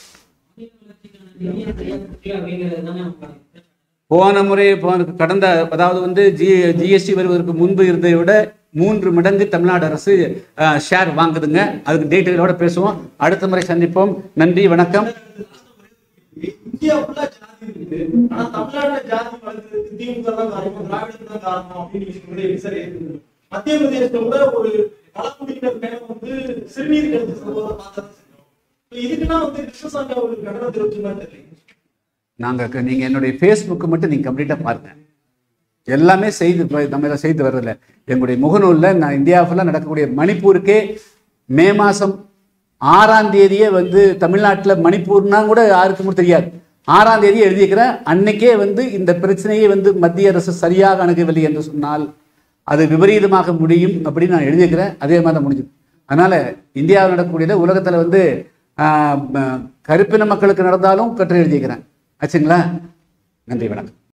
அப்படிங்கிறது தானே நம்ம போன முறை போன கடந்த அதாவது வந்து ஜி ஜிஎஸ்டி வருவதற்கு முன்பு இருந்ததை விட மூன்று மடங்கு தமிழ்நாடு அரசு ஷேர் வாங்குதுங்க அதுக்கு டீட்டெயிலோட பேசுவோம் அடுத்த முறை சந்திப்போம் நன்றி வணக்கம் இந்தியா ஃபுல்லா ஜாதி இருக்குது ஆனா தமிழ்நாட்டுல ஜாதி வளர்க்கறதுக்கு திமுக தான் காரணம் திராவிடம் தான் காரணம் அப்படின்னு நீங்க சொல்றது எப்படி சார் ஏத்துக்கிறது? மத்திய பிரதேசத்துல கூட ஒரு பழங்குடியினர் மேல வந்து சிறுநீர் கழிச்ச சம்பவத்தை பார்த்தா இதுக்குன்னா வந்து கிருஷ்ணசாமி அவர்களுக்கு கண்டனம் தெரிவிச்சுமா தெரியல நாங்கள் நீங்கள் என்னுடைய ஃபேஸ்புக்கு மட்டும் நீங்கள் கம்ப்ளீட்டாக பாருங்க எல்லாமே செய்து வ- நம்ம இதை செய்து வர்றதில்ல எங்களுடைய முகநூலில் நான் இந்தியா ஃபுல்லாக நடக்கக்கூடிய மணிப்பூருக்கே மே மாதம் ஆறாம் தேதியே வந்து தமிழ்நாட்டில் மணிப்பூர்னா கூட யாருக்கும் கூட தெரியாது ஆறாம் தேதி எழுதியிருக்கிறேன் அன்னைக்கே வந்து இந்த பிரச்சனையை வந்து மத்திய அரசு சரியாக அணுகவில்லை என்று சொன்னால் அது விபரீதமாக முடியும் அப்படின்னு நான் எழுதியிருக்கிறேன் அதே மாதிரி தான் முடிஞ்சது அதனால் இந்தியாவில் நடக்கக்கூடியது உலகத்தில் வந்து ஆஹ், ம- கருப்பின மக்களுக்கு நடந்தாலும் கட்டுரை எழுதியிருக்கிறேன் ஆச்சுங்களா நன்றி வணக்கம்